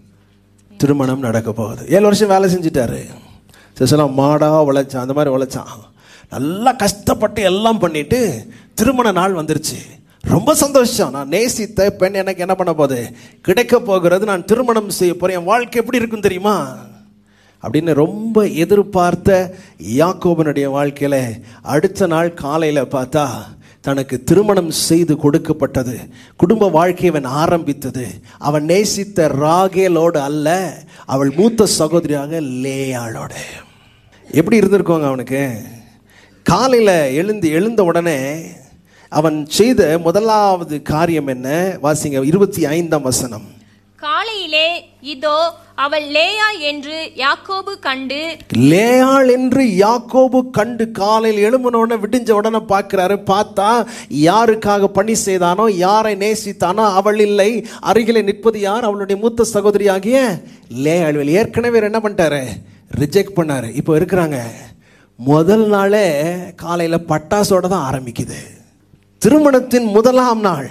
திருமணம் நடக்க போகுது ஏழு வருஷம் வேலை செஞ்சுட்டாரு சில மாடா உழைச்சான் அந்த மாதிரி உழைச்சான் நல்லா கஷ்டப்பட்டு எல்லாம் பண்ணிட்டு திருமண நாள் வந்துருச்சு ரொம்ப சந்தோஷம் நான் நேசித்த பெண் எனக்கு என்ன பண்ண போகுது கிடைக்க போகிறது நான் திருமணம் செய்ய போறேன் என் வாழ்க்கை எப்படி இருக்கும் தெரியுமா அப்படின்னு ரொம்ப எதிர்பார்த்த யாக்கோபனுடைய வாழ்க்கையில அடுத்த நாள் காலையில பார்த்தா தனக்கு திருமணம் செய்து கொடுக்கப்பட்டது குடும்ப வாழ்க்கையை அவன் ஆரம்பித்தது அவன் நேசித்த ராகேலோடு அல்ல அவள் மூத்த சகோதரியாக லேயாளோட எப்படி இருந்திருக்கோங்க அவனுக்கு காலையில் எழுந்து எழுந்த உடனே அவன் செய்த முதலாவது காரியம் என்ன வாசிங்க இருபத்தி ஐந்தாம் வசனம் காலையிலே இதோ அவள் லேயா என்று யாக்கோபு கண்டு லேயாள் என்று யாக்கோபு கண்டு காலையில் எழும்பினோடனே விடிஞ்ச உடனே பார்க்கிறாரு பார்த்தா யாருக்காக பணி செய்தானோ யாரை நேசித்தானோ அவள் இல்லை அருகிலே நிற்பது யார் அவளுடைய மூத்த சகோதரியாகிய லேயாள் ஏற்கனவே இவர் என்ன பண்ணிட்டாரு ரிஜெக்ட் பண்ணாரு இப்போ இருக்கிறாங்க முதல் நாளே காலையில் பட்டாசோட தான் ஆரம்பிக்குது திருமணத்தின் முதலாம் நாள்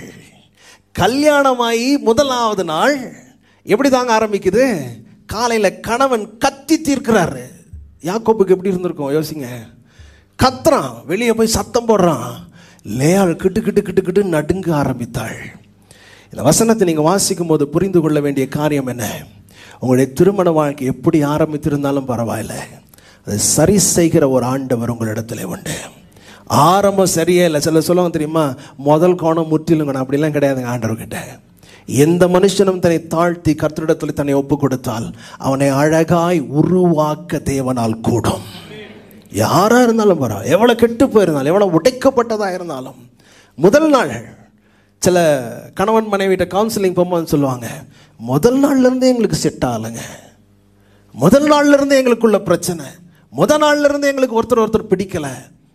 கல்யாணமாகி முதலாவது நாள் எப்படி தாங்க ஆரம்பிக்குது காலையில் கணவன் கத்தி தீர்க்கிறாரு யாக்கோப்புக்கு எப்படி இருந்திருக்கும் யோசிங்க கத்துறான் வெளியே போய் சத்தம் போடுறான் லேயாள் கிட்டு கிட்டு கிட்டு கிட்டு நடுங்க ஆரம்பித்தாள் இந்த வசனத்தை நீங்கள் வாசிக்கும் போது புரிந்து கொள்ள வேண்டிய காரியம் என்ன உங்களுடைய திருமண வாழ்க்கை எப்படி ஆரம்பித்திருந்தாலும் பரவாயில்ல அதை சரி செய்கிற ஒரு ஆண்டவர் உங்களிடத்துல உண்டு ஆரம்பம் சரியே இல்லை சில சொல்லுவாங்க தெரியுமா முதல் கோணம் முற்றிலுங்கணும் அப்படிலாம் கிடையாதுங்க ஆண்டவர்கிட்ட எந்த மனுஷனும் தன்னை தாழ்த்தி கர்த்தரிடத்தில் தன்னை ஒப்பு கொடுத்தால் அவனை அழகாய் உருவாக்க தேவனால் கூடும் யாரா இருந்தாலும் பரவாயில்ல எவ்வளவு கெட்டு போயிருந்தாலும் எவ்வளவு உடைக்கப்பட்டதா இருந்தாலும் முதல் நாள் சில கணவன் மனைவிட்ட கவுன்சிலிங் போகும்போது சொல்லுவாங்க முதல் நாள்ல இருந்தே எங்களுக்கு செட் ஆகலைங்க முதல் நாள்ல இருந்து எங்களுக்குள்ள பிரச்சனை முதல் நாள்ல இருந்து எங்களுக்கு ஒருத்தர் ஒருத்தர் பிடிக்கல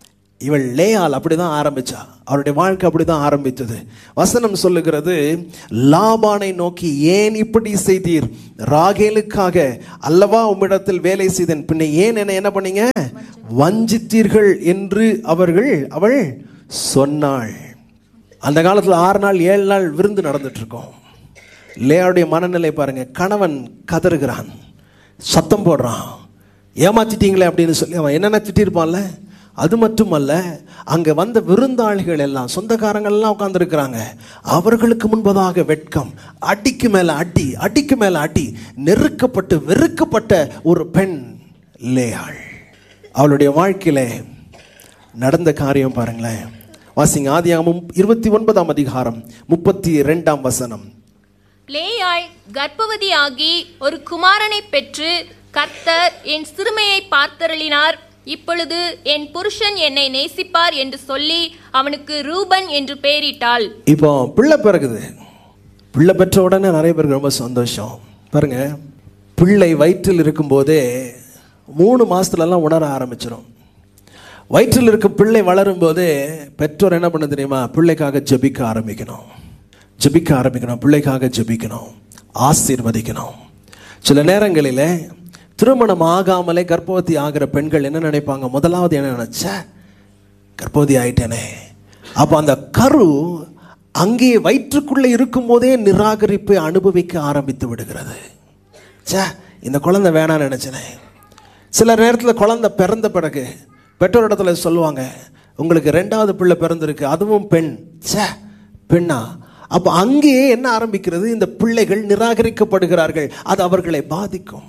இவள் லேயால் அப்படிதான் ஆரம்பிச்சா அவருடைய வாழ்க்கை அப்படிதான் ஆரம்பித்தது வசனம் சொல்லுகிறது லாபானை நோக்கி ஏன் இப்படி செய்தீர் ராகேலுக்காக அல்லவா உம்மிடத்தில் வேலை செய்தேன் பின்ன ஏன் என்ன என்ன பண்ணீங்க வஞ்சித்தீர்கள் என்று அவர்கள் அவள் சொன்னாள் அந்த காலத்தில் ஆறு நாள் ஏழு நாள் விருந்து நடந்துட்டு இருக்கோம் லேயாவுடைய மனநிலை பாருங்க கணவன் கதறுகிறான் சத்தம் போடுறான் ஏமாத்திட்டீங்களே அப்படின்னு சொல்லி அவன் என்னென்ன திட்டிருப்பான்ல அது மட்டுமல்ல அங்கே வந்த விருந்தாளிகள் எல்லாம் சொந்தக்காரங்கள் எல்லாம் உட்காந்துருக்கிறாங்க அவர்களுக்கு முன்பதாக வெட்கம் அடிக்கு மேலே அடி அடிக்கு மேலே அடி நெருக்கப்பட்டு வெறுக்கப்பட்ட ஒரு பெண் லேயாள் அவளுடைய வாழ்க்கையில நடந்த காரியம் பாருங்களேன் வாசிங்க ஆதியாகமும் இருபத்தி ஒன்பதாம் அதிகாரம் முப்பத்தி ரெண்டாம் வசனம் லேயாள் கர்ப்பவதியாகி ஒரு குமாரனை பெற்று கர்த்தர் என் சிறுமையை பார்த்தருளினார் இப்பொழுது என் புருஷன் என்னை நேசிப்பார் என்று சொல்லி அவனுக்கு ரூபன் என்று பெயரிட்டாள் இப்போ பிள்ளை பிறகுது பிள்ளை பெற்ற உடனே நிறைய பேருக்கு ரொம்ப சந்தோஷம் பாருங்க பிள்ளை வயிற்றில் இருக்கும்போதே மூணு மாசத்துலலாம் உணர ஆரம்பிச்சிடும் வயிற்றில் இருக்க பிள்ளை வளரும் போதே பெற்றோர் என்ன பண்ண தெரியுமா பிள்ளைக்காக ஜெபிக்க ஆரம்பிக்கணும் ஜெபிக்க ஆரம்பிக்கணும் பிள்ளைக்காக ஜெபிக்கணும் ஆசீர்வதிக்கணும் சில நேரங்களில் திருமணம் ஆகாமலே கர்ப்பவதி ஆகிற பெண்கள் என்ன நினைப்பாங்க முதலாவது என்ன நினைச்ச கர்ப்பவதி ஆயிட்டேனே அப்போ அந்த கரு அங்கே வயிற்றுக்குள்ளே இருக்கும்போதே நிராகரிப்பை அனுபவிக்க ஆரம்பித்து விடுகிறது ச்சே இந்த குழந்தை வேணாம்னு நினச்சனே சில நேரத்தில் குழந்தை பிறந்த பிறகு பெற்றோரிடத்துல சொல்லுவாங்க உங்களுக்கு ரெண்டாவது பிள்ளை பிறந்திருக்கு அதுவும் பெண் ச்சே பெண்ணா அப்போ அங்கேயே என்ன ஆரம்பிக்கிறது இந்த பிள்ளைகள் நிராகரிக்கப்படுகிறார்கள் அது அவர்களை பாதிக்கும்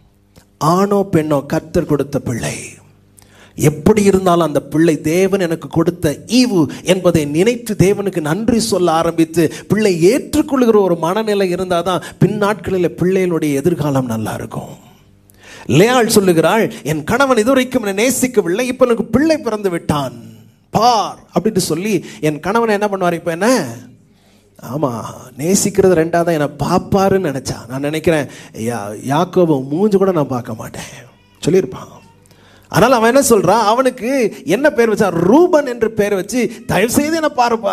ஆணோ பெண்ணோ கர்த்தர் கொடுத்த பிள்ளை எப்படி இருந்தாலும் அந்த பிள்ளை தேவன் எனக்கு கொடுத்த ஈவு என்பதை நினைத்து தேவனுக்கு நன்றி சொல்ல ஆரம்பித்து பிள்ளை ஏற்றுக்கொள்கிற ஒரு மனநிலை இருந்தால் தான் பின் நாட்களில் பிள்ளைகளுடைய எதிர்காலம் நல்லா இருக்கும் லேயாள் சொல்லுகிறாள் என் கணவன் இதுவரைக்கும் என்னை நேசிக்கவில்லை இப்போ எனக்கு பிள்ளை பிறந்து விட்டான் பார் அப்படின்னு சொல்லி என் கணவன் என்ன பண்ணுவார் இப்போ என்ன ஆமாம் நேசிக்கிறது ரெண்டாவது என்னை பார்ப்பாருன்னு நினச்சா நான் நினைக்கிறேன் யா யாக்கோபு மூஞ்சி கூட நான் பார்க்க மாட்டேன் சொல்லியிருப்பான் ஆனால் அவன் என்ன சொல்றான் அவனுக்கு என்ன பேர் வச்சான் ரூபன் என்று பேர் வச்சு தயவு செய்து என்ன பாருப்பா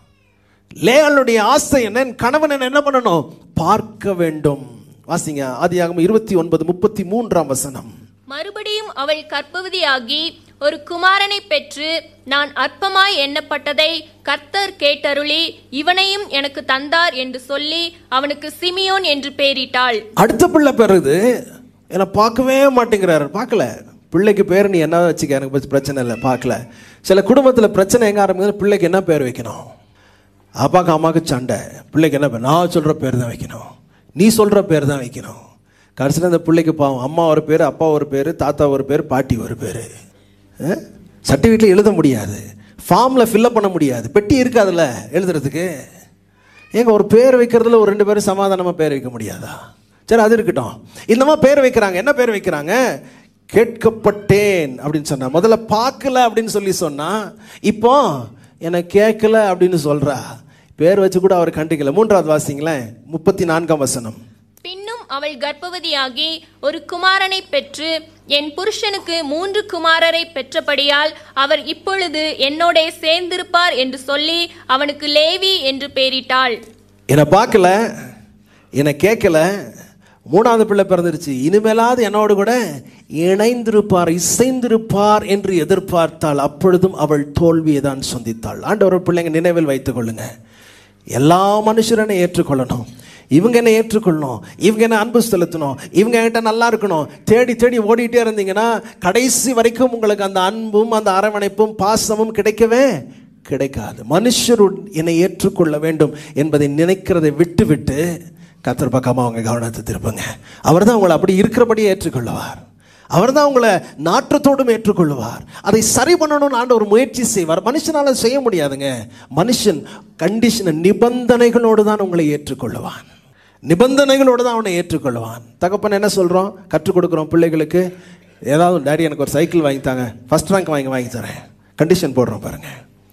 லேயாளுடைய ஆசை என்ன என் கணவன் என்ன என்ன பண்ணணும் பார்க்க வேண்டும் வாசிங்க ஆதியாகமம் இருபத்தி ஒன்பது முப்பத்தி மூன்றாம் வசனம் மறுபடியும் அவள் கர்ப்பவதியாகி ஒரு குமாரனை பெற்று நான் அற்பமாய் எண்ணப்பட்டதை கர்த்தர் கேட்டருளி இவனையும் எனக்கு தந்தார் என்று சொல்லி அவனுக்கு சிமியோன் என்று பெயரிட்டாள் அடுத்த பிள்ளை பிறகு என்னை பார்க்கவே மாட்டேங்கிறாரு பார்க்கல பிள்ளைக்கு பேர் நீ என்ன வச்சுக்க எனக்கு பத்தி பிரச்சனை இல்லை பார்க்கல சில குடும்பத்தில் பிரச்சனை எங்கே ஆரம்பிக்குது பிள்ளைக்கு என்ன பேர் வைக்கணும் அப்பாவுக்கு அம்மாவுக்கு சண்டை பிள்ளைக்கு என்ன பேர் நான் சொல்கிற பேர் தான் வைக்கணும் நீ சொல்கிற பேர் தான் வைக்கணும் கடைசியில் அந்த பிள்ளைக்கு பாவம் அம்மா ஒரு பேர் அப்பா ஒரு பேர் தாத்தா ஒரு பேர் பாட்டி ஒரு பேர் சர்டிஃபிகேட்டில் எழுத முடியாது ஃபார்மில் ஃபில்லப் பண்ண முடியாது பெட்டி இருக்காதுல்ல எழுதுறதுக்கு ஏங்க ஒரு பேர் வைக்கிறதுல ஒரு ரெண்டு பேரும் சமாதானமாக பேர் வைக்க முடியாதா சரி அது இருக்கட்டும் இந்த மாதிரி பேர் வைக்கிறாங்க என்ன பேர் வைக்கிறாங்க கேட்கப்பட்டேன் அப்படின்னு சொன்னா முதல்ல பார்க்கல அப்படின்னு சொல்லி சொன்னா இப்போ என்னை கேட்கல அப்படின்னு சொல்றா பேர் வச்சு கூட அவர் கண்டிக்கல மூன்றாவது வாசிங்களேன் முப்பத்தி நான்காம் வசனம் பின்னும் அவள் கர்ப்பவதியாகி ஒரு குமாரனை பெற்று என் புருஷனுக்கு மூன்று குமாரரை பெற்றபடியால் அவர் இப்பொழுது என்னோடே சேர்ந்திருப்பார் என்று சொல்லி அவனுக்கு லேவி என்று பெயரிட்டாள் என்னை பார்க்கல என்னை கேட்கல மூணாவது பிள்ளை பிறந்துருச்சு இனிமேலாவது என்னோடு கூட இணைந்திருப்பார் இசைந்திருப்பார் என்று எதிர்பார்த்தாள் அப்பொழுதும் அவள் தோல்வியை தான் சந்தித்தாள் ஆண்டவர் பிள்ளைங்க நினைவில் வைத்துக் கொள்ளுங்க எல்லா மனுஷரனை ஏற்றுக்கொள்ளணும் இவங்க என்ன ஏற்றுக்கொள்ளணும் இவங்க என்ன அன்பு செலுத்தணும் இவங்க என்கிட்ட நல்லா இருக்கணும் தேடி தேடி ஓடிட்டே இருந்தீங்கன்னா கடைசி வரைக்கும் உங்களுக்கு அந்த அன்பும் அந்த அரவணைப்பும் பாசமும் கிடைக்கவே கிடைக்காது மனுஷர் என்னை ஏற்றுக்கொள்ள வேண்டும் என்பதை நினைக்கிறதை விட்டு விட்டு கத்தர் பக்கமாக அவங்க கவனத்தை திருப்புங்க அவர் தான் உங்களை அப்படி இருக்கிறபடியே ஏற்றுக்கொள்ளுவார் அவர் தான் உங்களை நாற்றத்தோடும் ஏற்றுக்கொள்ளுவார் அதை சரி பண்ணணும்னு ஆண்டு ஒரு முயற்சி செய்வார் மனுஷனால செய்ய முடியாதுங்க மனுஷன் கண்டிஷன் நிபந்தனைகளோடு தான் உங்களை ஏற்றுக்கொள்ளுவான் நிபந்தனைகளோடு தான் அவனை ஏற்றுக்கொள்ளுவான் தகப்பன் என்ன சொல்கிறோம் கற்றுக் கொடுக்குறோம் பிள்ளைகளுக்கு ஏதாவது டேடி எனக்கு ஒரு சைக்கிள் வாங்கி தாங்க ஃபர்ஸ்ட் ரேங்க் வாங்கி வாங்கி தரேன் கண்டிஷன் போடுறோம் பாருங்க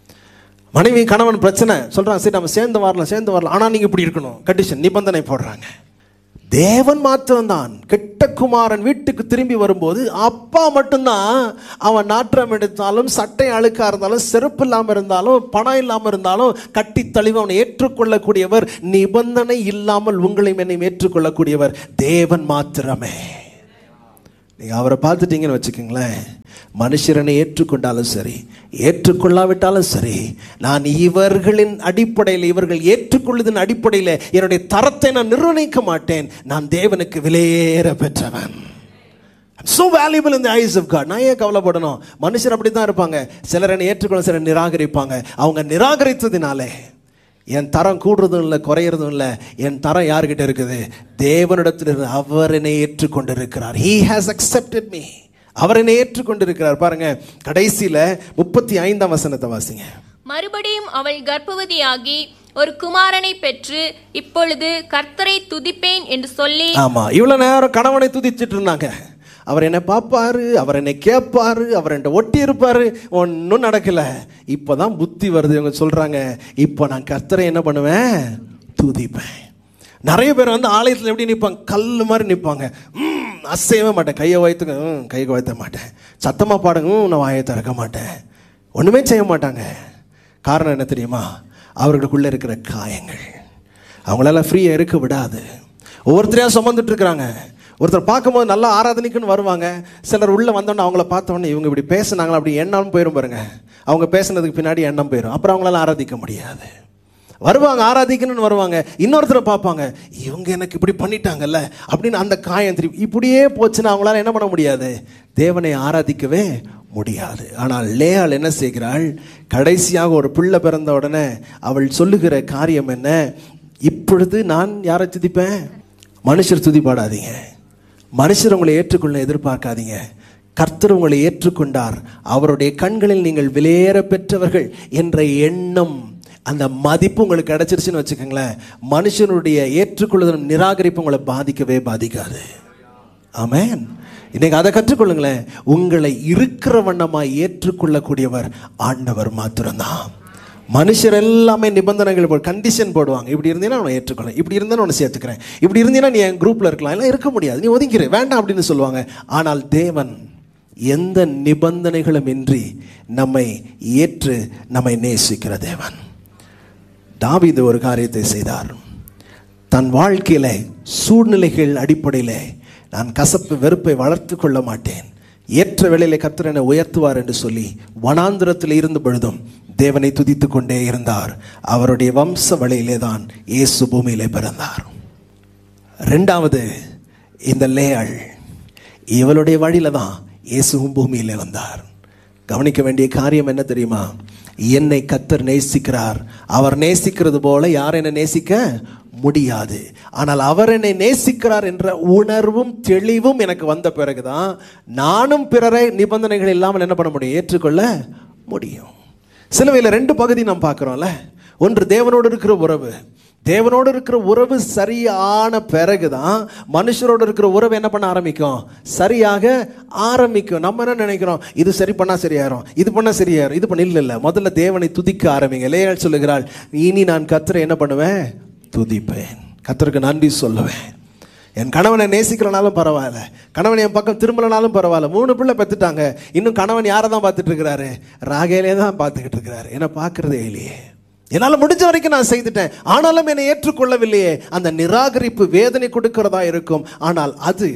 மனைவி கணவன் பிரச்சனை சொல்றாங்க சரி நம்ம சேர்ந்து வரலாம் சேர்ந்து வரலாம் ஆனால் நீங்கள் இப்படி இருக்கணும் கண்டிஷன் நிபந்தனை போடுறாங்க தேவன் மாத்திரம்தான் கெட்ட குமாரன் வீட்டுக்கு திரும்பி வரும்போது அப்பா மட்டும்தான் அவன் நாற்றம் எடுத்தாலும் சட்டை அழுக்கா இருந்தாலும் செருப்பு இல்லாமல் இருந்தாலும் பணம் இல்லாமல் இருந்தாலும் கட்டி தழுவி அவனை ஏற்றுக்கொள்ளக்கூடியவர் நிபந்தனை இல்லாமல் உங்களையும் என்னையும் ஏற்றுக்கொள்ளக்கூடியவர் தேவன் மாத்திரமே நீங்கள் அவரை பார்த்துட்டீங்கன்னு வச்சுக்கோங்களேன் மனுஷரனை ஏற்றுக்கொண்டாலும் சரி ஏற்றுக்கொள்ளாவிட்டாலும் சரி நான் இவர்களின் அடிப்படையில் இவர்கள் ஏற்றுக்கொள்ளுதன் அடிப்படையில் என்னுடைய தரத்தை நான் நிர்ணயிக்க மாட்டேன் நான் தேவனுக்கு விலையேற பெற்றவன் so valuable in the eyes of God நான் ஏன் கவலைப்படணும் மனுஷர் அப்படி தான் இருப்பாங்க சிலர் என்னை ஏற்றுக்கொள்ள சிலர் நிராகரிப்பாங்க அவங்க நிராகரித்ததினாலே என் தரம் கூடுறதும் இல்லை குறையிறதும் இல்லை என் தரம் யார்கிட்ட இருக்குது தேவனிடத்தில் இருந்து அவர் என்னை ஏற்றுக்கொண்டிருக்கிறார் he has accepted me அவர் என்னை ஏற்றுக்கொண்டிருக்கிறார் பாருங்க கடைசியில முப்பத்தி ஐந்தாம் வசனத்தை வாசிங்க மறுபடியும் அவள் கர்ப்பவதியாகி ஒரு குமாரனை பெற்று இப்பொழுது கர்த்தரை துதிப்பேன் என்று சொல்லி ஆமா இவ்வளவு நேரம் கணவனை துதிச்சிட்டு இருந்தாங்க அவர் என்னை பார்ப்பாரு அவர் என்னை கேட்பாரு அவர் என்கிட்ட ஒட்டி இருப்பாரு ஒன்றும் நடக்கல இப்போதான் புத்தி வருது இவங்க சொல்றாங்க இப்போ நான் கர்த்தரை என்ன பண்ணுவேன் துதிப்பேன் நிறைய பேர் வந்து ஆலயத்தில் எப்படி நிற்பாங்க கல் மாதிரி நிற்பாங்க ம், அசையவே மாட்டேன் கையை வைத்துக்க ம், கையை வைத்த மாட்டேன் சத்தமாக பாடுங்க ம், நான் வாயை திறக்க மாட்டேன் ஒன்றுமே செய்ய மாட்டாங்க காரணம் என்ன தெரியுமா அவர்களுக்குள்ளே இருக்கிற காயங்கள் அவங்களால ஃப்ரீயாக இருக்க விடாது ஒவ்வொருத்தரையாக சுமந்துட்டு இருக்கிறாங்க ஒருத்தர் பார்க்கும்போது நல்லா ஆராதனைக்குன்னு வருவாங்க சிலர் உள்ளே வந்தோன்னே அவங்கள பார்த்தோன்னே இவங்க இப்படி பேசுனாங்களா அப்படி எண்ணாலும் போயிடும் பாருங்க அவங்க பேசுனதுக்கு பின்னாடி எண்ணம் போயிடும் அப்புறம் அவங்களால ஆராதிக்க முடியாது வருவாங்க ஆராதிக்கணும்னு வருவாங்க இன்னொருத்தரை பார்ப்பாங்க இவங்க எனக்கு இப்படி பண்ணிட்டாங்கல்ல அப்படின்னு அந்த காயம் திருப்பி இப்படியே போச்சுன்னா அவங்களால என்ன பண்ண முடியாது தேவனை ஆராதிக்கவே முடியாது ஆனால் லேயாள் என்ன செய்கிறாள் கடைசியாக ஒரு பிள்ளை பிறந்த உடனே அவள் சொல்லுகிற காரியம் என்ன இப்பொழுது நான் யாரை துதிப்பேன் மனுஷர் துதிப்பாடாதீங்க மனுஷர் உங்களை ஏற்றுக்கொள்ள எதிர்பார்க்காதீங்க கர்த்தர் உங்களை ஏற்றுக்கொண்டார் அவருடைய கண்களில் நீங்கள் விலையேற பெற்றவர்கள் என்ற எண்ணம் அந்த மதிப்பு உங்களுக்கு கிடைச்சிருச்சுன்னு வச்சுக்கோங்களேன் மனுஷனுடைய ஏற்றுக்கொள்ளுதல் நிராகரிப்பு உங்களை பாதிக்கவே பாதிக்காது ஆமென் இன்னைக்கு அதை கற்றுக்கொள்ளுங்களேன் உங்களை இருக்கிற வண்ணமாய் ஏற்றுக்கொள்ளக்கூடியவர் ஆண்டவர் மாத்திரம்தான் மனுஷர் எல்லாமே நிபந்தனைகள் போடு கண்டிஷன் போடுவாங்க இப்படி இருந்தீங்கன்னா உன்னை ஏற்றுக்கொள்ளேன் இப்படி இருந்தா உன்னை சேர்த்துக்கிறேன் இப்படி இருந்தீங்கன்னா நீ என் குரூப்ல இருக்கலாம் எல்லாம் இருக்க முடியாது நீ ஒதுங்கிரு வேண்டாம் அப்படின்னு சொல்லுவாங்க ஆனால் தேவன் எந்த நிபந்தனைகளும் இன்றி நம்மை ஏற்று நம்மை நேசிக்கிற தேவன் தாவீது ஒரு காரியத்தை செய்தார் தன் வாழ்க்கையில சூழ்நிலைகள் அடிப்படையில் நான் கசப்பு வெறுப்பை வளர்த்து கொள்ள மாட்டேன் ஏற்ற வேளையிலே கர்த்தர் என்னை உயர்த்துவார் என்று சொல்லி வனாந்திரத்தில் இருந்த பொழுதும் தேவனை துதித்து கொண்டே இருந்தார் அவருடைய வம்ச வழியிலே தான் இயேசு பூமியிலே பிறந்தார் ரெண்டாவது இந்த லேயாள் இவளுடைய வழியில தான் இயேசுவும் பூமியிலே வந்தார் கவனிக்க வேண்டிய காரியம் என்ன தெரியுமா என்னை கத்தர் நேசிக்கிறார் அவர் நேசிக்கிறது போல யார் என்னை நேசிக்க முடியாது ஆனால் அவர் என்னை நேசிக்கிறார் என்ற உணர்வும் தெளிவும் எனக்கு வந்த பிறகுதான் நானும் பிறரை நிபந்தனைகள் இல்லாமல் என்ன பண்ண முடியும் ஏற்றுக்கொள்ள முடியும் சிலுவையில் ரெண்டு பகுதி நாம் பார்க்குறோம்ல ஒன்று தேவனோடு இருக்கிற உறவு தேவனோடு இருக்கிற உறவு சரியான பிறகுதான் மனுஷரோடு இருக்கிற உறவு என்ன பண்ண ஆரம்பிக்கும் சரியாக ஆரம்பிக்கும் நம்ம என்ன நினைக்கிறோம் இது சரி பண்ணா சரியாயிரும் இது பண்ணா சரியாயிரும் இது பண்ண இல்லை இல்லை முதல்ல தேவனை துதிக்க ஆரம்பிங்க லேயாள் சொல்லுகிறாள் இனி நான் கத்தரை என்ன பண்ணுவேன் துதிப்பேன் கத்தருக்கு நன்றி சொல்லுவேன் என் கணவனை நேசிக்கிறனாலும் பரவாயில்ல கணவன் என் பக்கம் திரும்பலனாலும் பரவாயில்ல மூணு பிள்ளை பெற்றுட்டாங்க இன்னும் கணவன் யாரை தான் பார்த்துட்டு இருக்கிறாரு ராகேலே தான் பார்த்துக்கிட்டு இருக்கிறாரு என்ன பார்க்கறதே இல்லையே என்னால் முடிஞ்ச வரைக்கும் நான் செய்துட்டேன் ஆனாலும் என்னை ஏற்றுக்கொள்ளவில்லையே அந்த நிராகரிப்பு வேதனை கொடுக்கிறதா இருக்கும் ஆனால் அது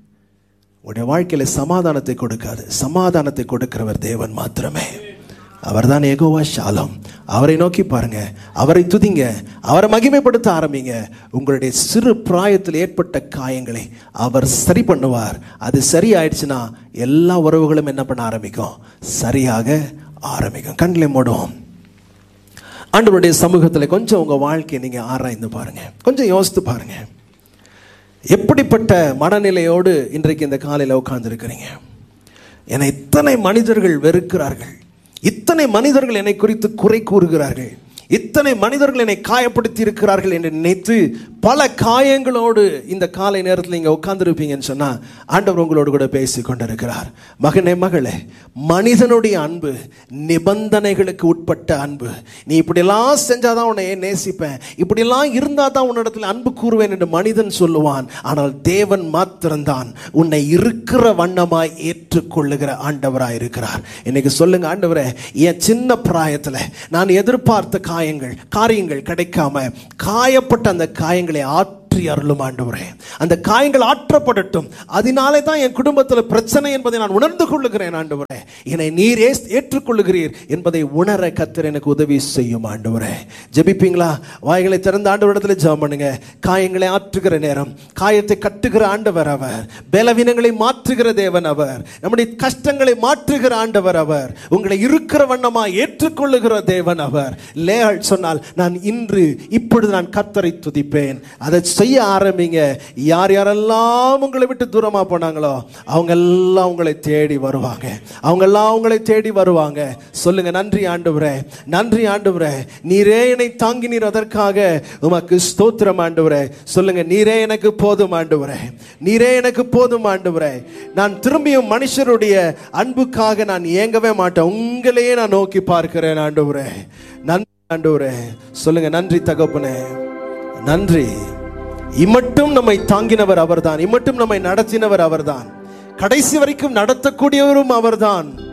உடைய வாழ்க்கையில சமாதானத்தை கொடுக்காது சமாதானத்தை கொடுக்கிறவர் தேவன் மாத்திரமே அவர்தான் ஏகோவா ஷாலம் அவரை நோக்கி பாருங்க அவரை துதிங்க அவரை மகிமைப்படுத்த ஆரம்பிங்க உங்களுடைய சிறு பிராயத்தில் ஏற்பட்ட காயங்களை அவர் சரி பண்ணுவார் அது சரி ஆயிடுச்சுன்னா எல்லா உறவுகளும் என்ன பண்ண ஆரம்பிக்கும் சரியாக ஆரம்பிக்கும் கண்களை மூடுவோம் ஆண்டவருடைய சமூகத்தில் கொஞ்சம் உங்கள் வாழ்க்கையை நீங்கள் ஆராய்ந்து பாருங்க கொஞ்சம் யோசித்து பாருங்க எப்படிப்பட்ட மனநிலையோடு இன்றைக்கு இந்த காலையில் உட்கார்ந்துருக்கிறீங்க என்னை இத்தனை மனிதர்கள் வெறுக்கிறார்கள் இத்தனை மனிதர்கள் என்னை குறித்து குறை கூறுகிறார்கள் இத்தனை மனிதர்கள் என்னை காயப்படுத்தி இருக்கிறார்கள் என்று நினைத்து பல காயங்களோடு இந்த காலை நேரத்தில் நீங்க உட்கார்ந்துருப்பீங்கன்னு சொன்னா ஆண்டவர் உங்களோடு கூட பேசி கொண்டிருக்கிறார் மகனே மகளே மனிதனுடைய அன்பு நிபந்தனைகளுக்கு உட்பட்ட அன்பு நீ இப்படியெல்லாம் செஞ்சாதான் உன்னை நேசிப்பேன் இப்படியெல்லாம் இருந்தால் தான் உன்னிடத்தில் அன்பு கூறுவேன் என்று மனிதன் சொல்லுவான் ஆனால் தேவன் மாத்திரம்தான் உன்னை இருக்கிற வண்ணமாய் ஏற்றுக்கொள்ளுகிற ஆண்டவராய் இருக்கிறார் இன்னைக்கு சொல்லுங்க ஆண்டவரே என் சின்ன பிராயத்தில் நான் எதிர்பார்த்த காயங்கள் காரியங்கள் கிடைக்காம காயப்பட்ட அந்த காயங்களை ஆற்றி அருளும் ஆண்டவரே அந்த காயங்கள் ஆற்றப்படட்டும் அதனாலே தான் என் குடும்பத்தில் பிரச்சனை என்பதை நான் உணர்ந்து கொள்ளுகிறேன் ஆண்டவரே என்னை நீர் ஏஸ்- ஏற்றுக்கொள்ளுகிறீர் என்பதை உணர கத்தர் எனக்கு உதவி செய்யும் ஆண்டவரே ஜெபிப்பீங்களா வாய்களை திறந்த ஆண்டவரிடத்தில் ஜெபம் பண்ணுங்க காயங்களை ஆற்றுகிற நேரம் காயத்தை கட்டுகிற ஆண்டவர் அவர் பலவீனங்களை மாற்றுகிற தேவன் அவர் நம்முடைய கஷ்டங்களை மாற்றுகிற ஆண்டவர் அவர் உங்களை இருக்கிற வண்ணமா ஏற்றுக்கொள்ளுகிற தேவன் அவர் லேயாள் சொன்னால் நான் இன்று இப்பொழுது நான் கத்தரை துதிப்பேன் அதை செய்ய ஆரம்பிங்க யார் யாரெல்லாம் உங்களை விட்டு தூரமா போனாங்களோ அவங்க எல்லாம் உங்களை தேடி வருவாங்க அவங்க எல்லாம் உங்களை தேடி வருவாங்க சொல்லுங்க நன்றி ஆண்டவரே நன்றி ஆண்டவரே நீரே என்னை தாங்கினீர் அதற்காக உமக்கு ஸ்தோத்திரம் ஆண்டவரே சொல்லுங்க நீரே எனக்கு போதும் ஆண்டவரே நீரே எனக்கு போதும் ஆண்டவரே நான் திரும்பியும் மனுஷருடைய அன்புக்காக நான் ஏங்கவே மாட்டேன் உங்களையே நான் நோக்கி பார்க்கிறேன் ஆண்டவரே நன்றி ஆண்டவரே சொல்லுங்க நன்றி தகப்பனே நன்றி இம்மட்டும் நம்மை தாங்கினவர் அவர்தான் இம்மட்டும் நம்மை நடத்தினவர் அவர்தான் கடைசி வரைக்கும் நடத்தக்கூடியவரும் அவர்தான்